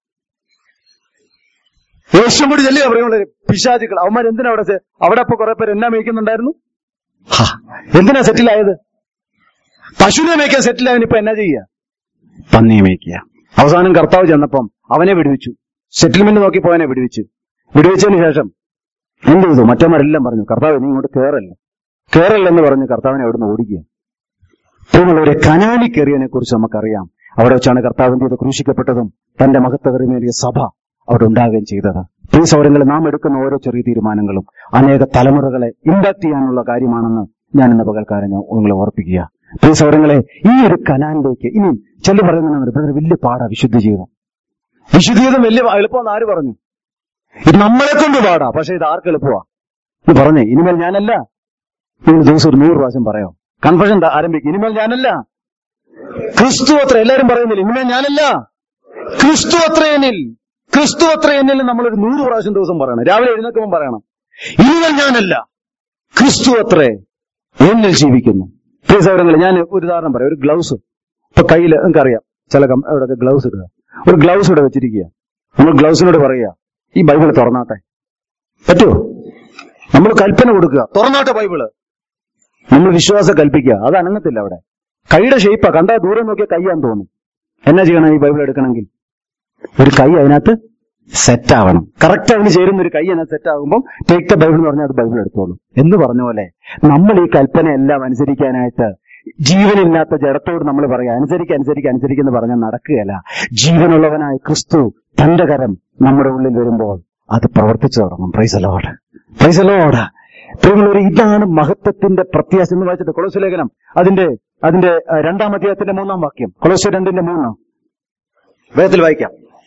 യേശും കൂടി ചെല്ലുക പറയുമ്പോൾ പിശാചുക്കൾ അവന്മാർ എന്തിനാ അവിടെ ചെ- അവിടെ ഇപ്പൊ കുറെ പേര് എന്നാ മേയ്ക്കുന്നുണ്ടായിരുന്നു ഹാ, എന്തിനാ സെറ്റിലായത് പശുവിനെ മേയ്ക്കാൻ സെറ്റിലായവൻ ഇപ്പൊ എന്നാ ചെയ്യുക പന്നിയെ മേയ്ക്കുക അവസാനം കർത്താവ് ചെന്നപ്പം അവനെ വിടുവിച്ചു സെറ്റിൽമെന്റ് നോക്കി പോയനെ വിടുവിച്ചു വിടുവിച്ചതിന് ശേഷം എന്ത് ചെയ്തു മറ്റന്മാരെല്ലാം പറഞ്ഞു കർത്താവ് നീ ഇങ്ങോട്ട് കേറല്ല കേറല്ലെന്ന് പറഞ്ഞ് കർത്താവിനെ അവിടുന്ന് ഓടിക്കുക പ്രിയമുള്ളവരെ കനാലി കയറിയതിനെ കുറിച്ച് നമുക്കറിയാം അവിടെ വെച്ചാണ് കർത്താവിന്റെ ഇത് ക്രൂശിക്കപ്പെട്ടതും തന്റെ മഹത്വകരമേറിയ സഭ അവിടെ ഉണ്ടാകുകയും ചെയ്തത് പ്രിയ സൗരങ്ങളിൽ നാം എടുക്കുന്ന ഓരോ ചെറിയ തീരുമാനങ്ങളും അനേക തലമുറകളെ ഇമ്പാക്ട് ചെയ്യാനുള്ള കാര്യമാണെന്ന് ഞാൻ ഇന്ന് പകൽക്കാരൻ ഞാൻ നിങ്ങളെ ഓർപ്പിക്കുക പ്രിയ സൗരങ്ങളെ ഈ ഒരു കനാലിലേക്ക് ഇനി ചെല്ലു പറയുന്നത് ബ്രദർ വലിയ പാടാ വിശുദ്ധ ജീവിതം വിശുദ്ധ ജീവിതം വലിയ എളുപ്പമെന്ന് ആര് പറഞ്ഞു ഇത് നമ്മളെ കൊണ്ട് പാടാ പക്ഷെ ഇത് ആർക്ക് എളുപ്പമാ ഇത് പറഞ്ഞേ ഇനിമേൽ ഞാനല്ല നിങ്ങൾ ദിവസം ഒരു നൂറ് പ്രാവശ്യം പറയോ കൺഫഷൻ ആരംഭിക്കും ഇനിമേൽ ഞാനല്ല ക്രിസ്തു അത്ര എല്ലാരും പറയുന്നില്ല ഇനിമേൽ ഞാനല്ല ക്രിസ്തു അത്ര എന്നിൽ ക്രിസ്തു അത്ര എന്നിൽ നമ്മളൊരു നൂറ് പ്രാവശ്യം ദിവസം പറയണം രാവിലെ എഴുന്നേക്കുമ്പോൾ പറയണം ഇനിമേൽ ഞാനല്ല ക്രിസ്തു അത്രേ എന്നിൽ ജീവിക്കുന്നു പ്രിയ സൗരങ്ങളെ ഞാൻ ഒരു ഉദാഹരണം പറയാം ഒരു ഗ്ലൗസ് ഇപ്പൊ കയ്യിൽ നിങ്ങൾക്കറിയാം ചില കം- ഇവിടെയൊക്കെ ഗ്ലൗസ് ഇടുക ഒരു ഗ്ലൗസ് ഇവിടെ വെച്ചിരിക്കുക നമ്മൾ ഗ്ലൗസിനോട് പറയുക ഈ ബൈബിൾ തുറന്നാട്ടെ പറ്റുമോ നമ്മൾ കൽപ്പന കൊടുക്കുക തുറന്നാട്ടെ ബൈബിള് നമ്മൾ വിശ്വാസം കൽപ്പിക്കുക അത് അനങ്ങത്തില്ല അവിടെ കൈയുടെ ഷേപ്പാ കണ്ടാ ദൂരം നോക്കിയാൽ കൈയാന്ന് തോന്നും എന്നാ ചെയ്യണം ഈ ബൈബിൾ എടുക്കണമെങ്കിൽ ഒരു കൈ അതിനകത്ത് സെറ്റ് ആവണം കറക്റ്റ് അതിന് ചേരുന്ന ഒരു കൈ അതിനകത്ത് സെറ്റ് ആകുമ്പോൾ ടേക്ക് ദ ബൈബിൾ എന്ന് പറഞ്ഞാൽ അത് ബൈബിൾ എടുത്തോളും എന്ന് പറഞ്ഞ പോലെ നമ്മൾ ഈ കൽപ്പന എല്ലാം അനുസരിക്കാനായിട്ട് ജീവനില്ലാത്ത ജഡത്തോട് നമ്മൾ പറയാം അനുസരിക്കുക അനുസരിക്കുക അനുസരിക്കുന്ന പറഞ്ഞാൽ നടക്കുകയല്ല ജീവനുള്ളവനായ ക്രിസ്തു തന്റെ കരം നമ്മുടെ ഉള്ളിൽ വരുമ്പോൾ അത് പ്രവർത്തിച്ചു തുടങ്ങും പ്രൈസലോട് പ്രൈസലോട് പ്രിയമുള്ളവർ ഇതാണ് മഹത്വത്തിന്റെ പ്രത്യാശ എന്ന് വായിച്ചിട്ട് കൊളോസ് ലേഖനം അതിന്റെ അതിന്റെ ആ, രണ്ടാം അധ്യായത്തിന്റെ മൂന്നാം വാക്യം കൊളോസ് രണ്ടിന്റെ മൂന്ന് വേദത്തിൽ വായിക്കാം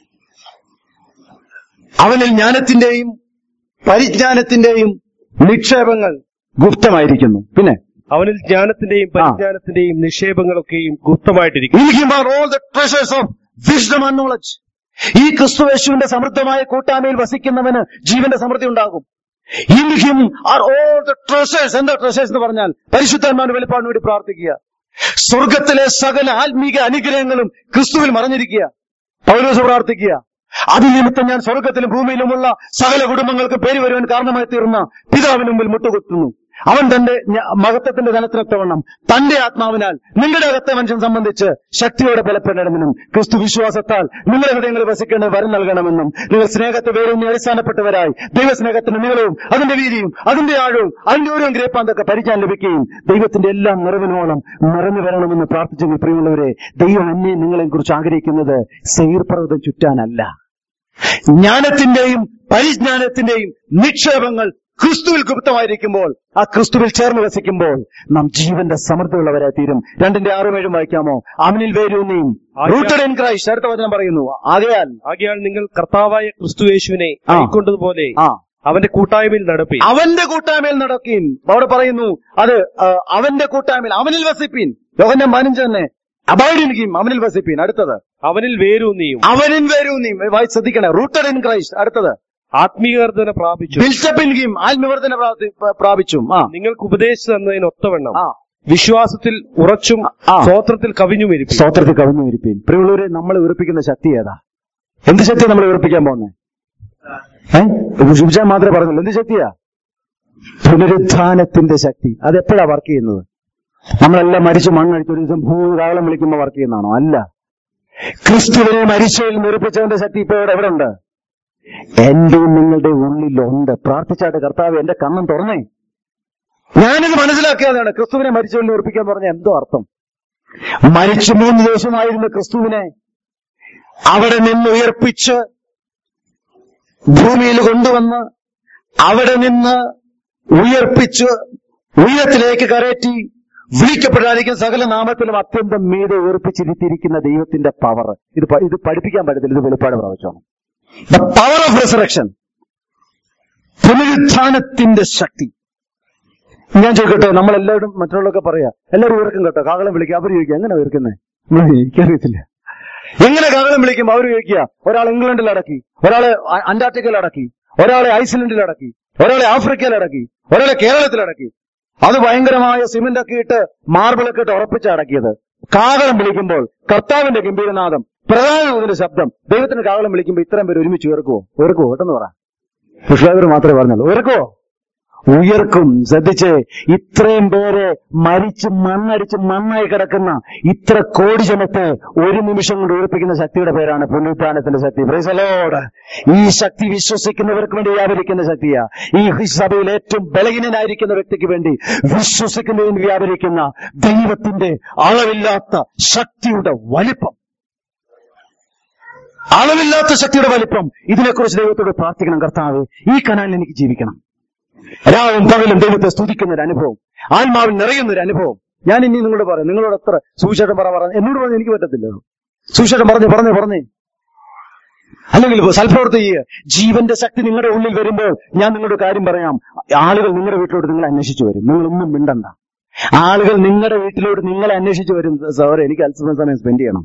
അവനിൽ ജ്ഞാനത്തിന്റെയും പരിജ്ഞാനത്തിന്റെയും നിക്ഷേപങ്ങൾ ഗുപ്തമായിരിക്കുന്നു പിന്നെ അവനിൽ ജ്ഞാനത്തിന്റെയും പരിജ്ഞാനത്തിന്റെയും നിക്ഷേപങ്ങളൊക്കെയും ഗുപ്തമായിട്ടിരിക്കും In him are all the treasures of wisdom and knowledge. ഈ ക്രിസ്തുവേശുവിന്റെ സമൃദ്ധമായ കൂട്ടായ്മയിൽ വസിക്കുന്നവന് ജീവന്റെ സമൃദ്ധി ഉണ്ടാകും in him are all the treasures എന്താ ട്രഷേഴ്സ് എന്ന് പറഞ്ഞാൽ പരിശുദ്ധാത്മാവിന്റെ വെളിപ്പാടിന് വേണ്ടി പ്രാർത്ഥിക്കുക സ്വർഗത്തിലെ സകല ആത്മീക അനുഗ്രഹങ്ങളും ക്രിസ്തുവിൽ മറഞ്ഞിരിക്കുക പൗലോസ് പ്രാർത്ഥിക്കുക അത് നിമിത്തം ഞാൻ സ്വർഗത്തിലും ഭൂമിയിലുമുള്ള സകല കുടുംബങ്ങൾക്ക് പേര് വരുവാൻ കാരണമായി തീർന്ന പിതാവിന് മുമ്പിൽ മുട്ടുകുത്തുന്നു അവൻ തന്റെ ഞ- മഹത്വത്തിന്റെ ധനത്തിനൊത്തവണ്ണം തന്റെ ആത്മാവിനാൽ നിങ്ങളുടെ അകത്തെ മനുഷ്യൻ സംബന്ധിച്ച് ശക്തിയോടെ ബലപ്പെടണമെന്നും ക്രിസ്തു വിശ്വാസത്താൽ നിങ്ങളുടെ ഹൃദയങ്ങളിൽ വസിക്കേണ്ട വരം നൽകണമെന്നും നിങ്ങൾ സ്നേഹത്തെ വേറെ അടിസ്ഥാനപ്പെട്ടവരായി ദൈവസ്നേഹത്തിന്റെ നീളവും അതിന്റെ വീതിയും അതിന്റെ ആഴവും അതിന്റെ ഓരോ ഗ്രേപ്പാന്തൊക്കെ പരിചയം ലഭിക്കുകയും ദൈവത്തിന്റെ എല്ലാം നിറവിനോളം നിറഞ്ഞു വരണമെന്ന് പ്രാർത്ഥിച്ചെങ്കിൽ പ്രിയമുള്ളവരെ ദൈവം എന്നെ നിങ്ങളെ കുറിച്ച് ആഗ്രഹിക്കുന്നത് സെയർ പർവ്വതം ചുറ്റാനല്ല ജ്ഞാനത്തിന്റെയും പരിജ്ഞാനത്തിന്റെയും നിക്ഷേപങ്ങൾ ക്രിസ്തുവിൽ ഗുപ്തമായിരിക്കുമ്പോൾ ആ ക്രിസ്തുവിൽ ചേർന്ന് വസിക്കുമ്പോൾ നാം ജീവന്റെ സമൃദ്ധിയുള്ളവരായി തീരും രണ്ടിന്റെ ആറും ഏഴും വായിക്കാമോ അവനിൽ വേരൂന്നിയും റൂട്ടഡ് ഇൻ ക്രൈസ്റ്റ് അടുത്ത വചനം പറയുന്നു ആകയാൽ ആകയാൽ നിങ്ങൾ കർത്താവായ ക്രിസ്തു യേശുവിനെ ആ. കൈക്കൊണ്ടതുപോലെ ആ അവന്റെ കൂട്ടായ്മയിൽ നടപ്പി അവന്റെ കൂട്ടായ്മയിൽ നടക്കീൻ അവിടെ പറയുന്നു അത് ആ, അവന്റെ കൂട്ടായ്മയിൽ അവനിൽ വസിപ്പീൻ യോഹന്റെ പതിനഞ്ച് തന്നെ അബൈഡിനിക്കും അവനിൽ വസിപ്പീൻ അടുത്തത് അവനിൽ വേരൂന്നിയും അവനിൽ വേരൂന്നിയും വായി ശ്രദ്ധിക്കണേ റൂട്ടഡ് ഇൻ ക്രൈസ്റ്റ് അടുത്തത് ആത്മീയർദ്ധന പ്രാപിച്ചു ബിൽഷപ്പ് ഇൻ ഹിം ആത്മവർദ്ധന പ്രാപ്തി- പ്രാപിച്ചും ആ നിങ്ങൾക്ക് ഉപദേശിച്ചു തന്നതിന് ഒത്തവണ്ണം ആ വിശ്വാസത്തിൽ ഉറച്ചും ആ. സ്വോത്രത്തിൽ കവിഞ്ഞും ഇരിക്കും സ്തോത്രത്തിൽ കവിഞ്ഞു ഇരിപ്പീൻ പ്രിയമുള്ളവരെ നമ്മളെ ഉറപ്പിക്കുന്ന ശക്തി ഏതാ എന്ത് ശക്തിയാ നമ്മളെ ഉറപ്പിക്കാൻ പോകുന്നത് ഏഹ് ശുഭിച്ചാൻ മാത്രമേ പറഞ്ഞുള്ളൂ എന്ത് ശക്തിയാ പുനരുത്ഥാനത്തിന്റെ ശക്തി അത് എപ്പോഴാ വർക്ക് ചെയ്യുന്നത് നമ്മളെല്ലാം മരിച്ച് മണ്ണടിച്ച് ഒരു ദിവസം ഭൂകാലം വിളിക്കുമ്പോൾ വർക്ക് ചെയ്യുന്നതാണോ അല്ല ക്രിസ്തുവിനെ മരിച്ചതിൽ നിരപ്പിച്ചവന്റെ ശക്തി ഇപ്പൊ ഇവിടെ എവിടെ ഉണ്ട് എന്റെയും നിങ്ങളുടെ ഉള്ളിലുണ്ട് പ്രാർത്ഥിച്ചാട്ട് കർത്താവ് എന്റെ കണ്ണും തുറന്നേ ഞാനിത് മനസ്സിലാക്കിയതാണ് ക്രിസ്തുവിനെ മരിച്ചവരിൽ ഉറപ്പിക്കാൻ പറഞ്ഞ എന്തോ അർത്ഥം മരിച്ചു മൂന്ന് ദിവസമായിരുന്ന ക്രിസ്തുവിനെ അവിടെ നിന്ന് ഉയർപ്പിച്ച് ഭൂമിയിൽ കൊണ്ടുവന്ന് അവിടെ നിന്ന് ഉയർപ്പിച്ച് ഉയരത്തിലേക്ക് കരയറ്റി വിളിക്കപ്പെടാതിരിക്കുന്ന സകല നാമത്തിലും അത്യന്തം മീതെ ഉയർപ്പിച്ചിരുത്തിയിരിക്കുന്ന ദൈവത്തിന്റെ പവർ ഇത് പ- ഇത് പഠിപ്പിക്കാൻ പറ്റത്തില്ല ഇത് വെളിപ്പാട് പ്രവചനം ദ പവർ ഓഫ് റിസറക്ഷൻ പുനരുത്ഥാനത്തിന്റെ ശക്തി ഞാൻ ചോദിക്കട്ടെ നമ്മളെല്ലാവരും മറ്റുള്ളവരൊക്കെ പറയാ എല്ലാവരും ഉയർക്കും കേട്ടോ കാകളം വിളിക്കുക അവർ ചോദിക്കുക എങ്ങനെ ഉയർക്കുന്നേ എനിക്കറിയത്തില്ല എങ്ങനെ കാഹളം വിളിക്കും അവർ ചോദിക്കുക ഒരാൾ ഇംഗ്ലണ്ടിൽ അടക്കി ഒരാളെ അ- അന്റാർട്ടിക്കയിൽ അടക്കി ഒരാളെ ഐസ്ലൻഡിൽ അടക്കി ഒരാളെ ആഫ്രിക്കയിൽ അടക്കി ഒരാളെ കേരളത്തിൽ അടക്കി അത് ഭയങ്കരമായ സിമന്റ് ഒക്കെ ഇട്ട് മാർബിളൊക്കെ ഇട്ട് ഉറപ്പിച്ച് അടക്കിയത് കാഹളം വിളിക്കുമ്പോൾ കർത്താവിന്റെ ഗംഭീരനാഥം പ്രധാനമന്ത്രിയുടെ ശബ്ദം ദൈവത്തിന് കാഹളം വിളിക്കുമ്പോൾ ഇത്രയും പേര് ഒരുമിച്ച് ഉയർക്കുവോ ഉയർക്കുവോ പെട്ടെന്ന് പറ പുഷ്പാവർ മാത്രമേ പറഞ്ഞുള്ളൂ ഉയർക്കുവോ ഉയർക്കും ശ്രദ്ധിച്ച് ഇത്രയും പേരെ മരിച്ച് മണ്ണടിച്ച് മണ്ണായി കിടക്കുന്ന ഇത്ര കോടി ജനത്തെ ഒരു നിമിഷം കൊണ്ട് ഉയർപ്പിക്കുന്ന ശക്തിയുടെ പേരാണ് പുനരുത്ഥാനത്തിന്റെ ശക്തി പ്രൈസലോട് ഈ ശക്തി വിശ്വസിക്കുന്നവർക്ക് വേണ്ടി വ്യാപരിക്കുന്ന ശക്തിയാ ഈ സഭയിൽ ഏറ്റവും ബലഹീനനായിരിക്കുന്ന വ്യക്തിക്ക് വേണ്ടി വിശ്വസിക്കുന്നതിന് വ്യാപരിക്കുന്ന ദൈവത്തിന്റെ അളവില്ലാത്ത ശക്തിയുടെ വലിപ്പം അളവില്ലാത്ത ശക്തിയുടെ വലിപ്പം ഇതിനെക്കുറിച്ച് ദൈവത്തോട് പ്രാർത്ഥിക്കണം കർത്താവ് ഈ കനാലിൽ എനിക്ക് ജീവിക്കണം രാവും പകലും ദൈവത്തെ സ്തുതിക്കുന്ന ഒരു അനുഭവം ആത്മാവിൽ നിറയുന്ന ഒരു അനുഭവം ഞാൻ ഇനി നിങ്ങളോട് പറയാം നിങ്ങളോട് എത്ര സുവിശേഷം പറ പറ എന്നോട് പറഞ്ഞ് എനിക്ക് പറ്റത്തില്ല സുവിശേഷം പറഞ്ഞു പറഞ്ഞു പറഞ്ഞേ അല്ലെങ്കിൽ സൽപ്രവർത്തി ചെയ്യുക ജീവന്റെ ശക്തി നിങ്ങളുടെ ഉള്ളിൽ വരുമ്പോൾ ഞാൻ നിങ്ങളുടെ കാര്യം പറയാം ആളുകൾ നിങ്ങളുടെ വീട്ടിലോട്ട് നിങ്ങളെ അന്വേഷിച്ചു വരും നിങ്ങളൊന്നും മിണ്ടണ്ട ആളുകൾ നിങ്ങളുടെ വീട്ടിലോട്ട് നിങ്ങളെ അന്വേഷിച്ചു വരും സഹോദരൻ എനിക്ക് അല്പം സമയം സ്പെൻഡ് ചെയ്യണം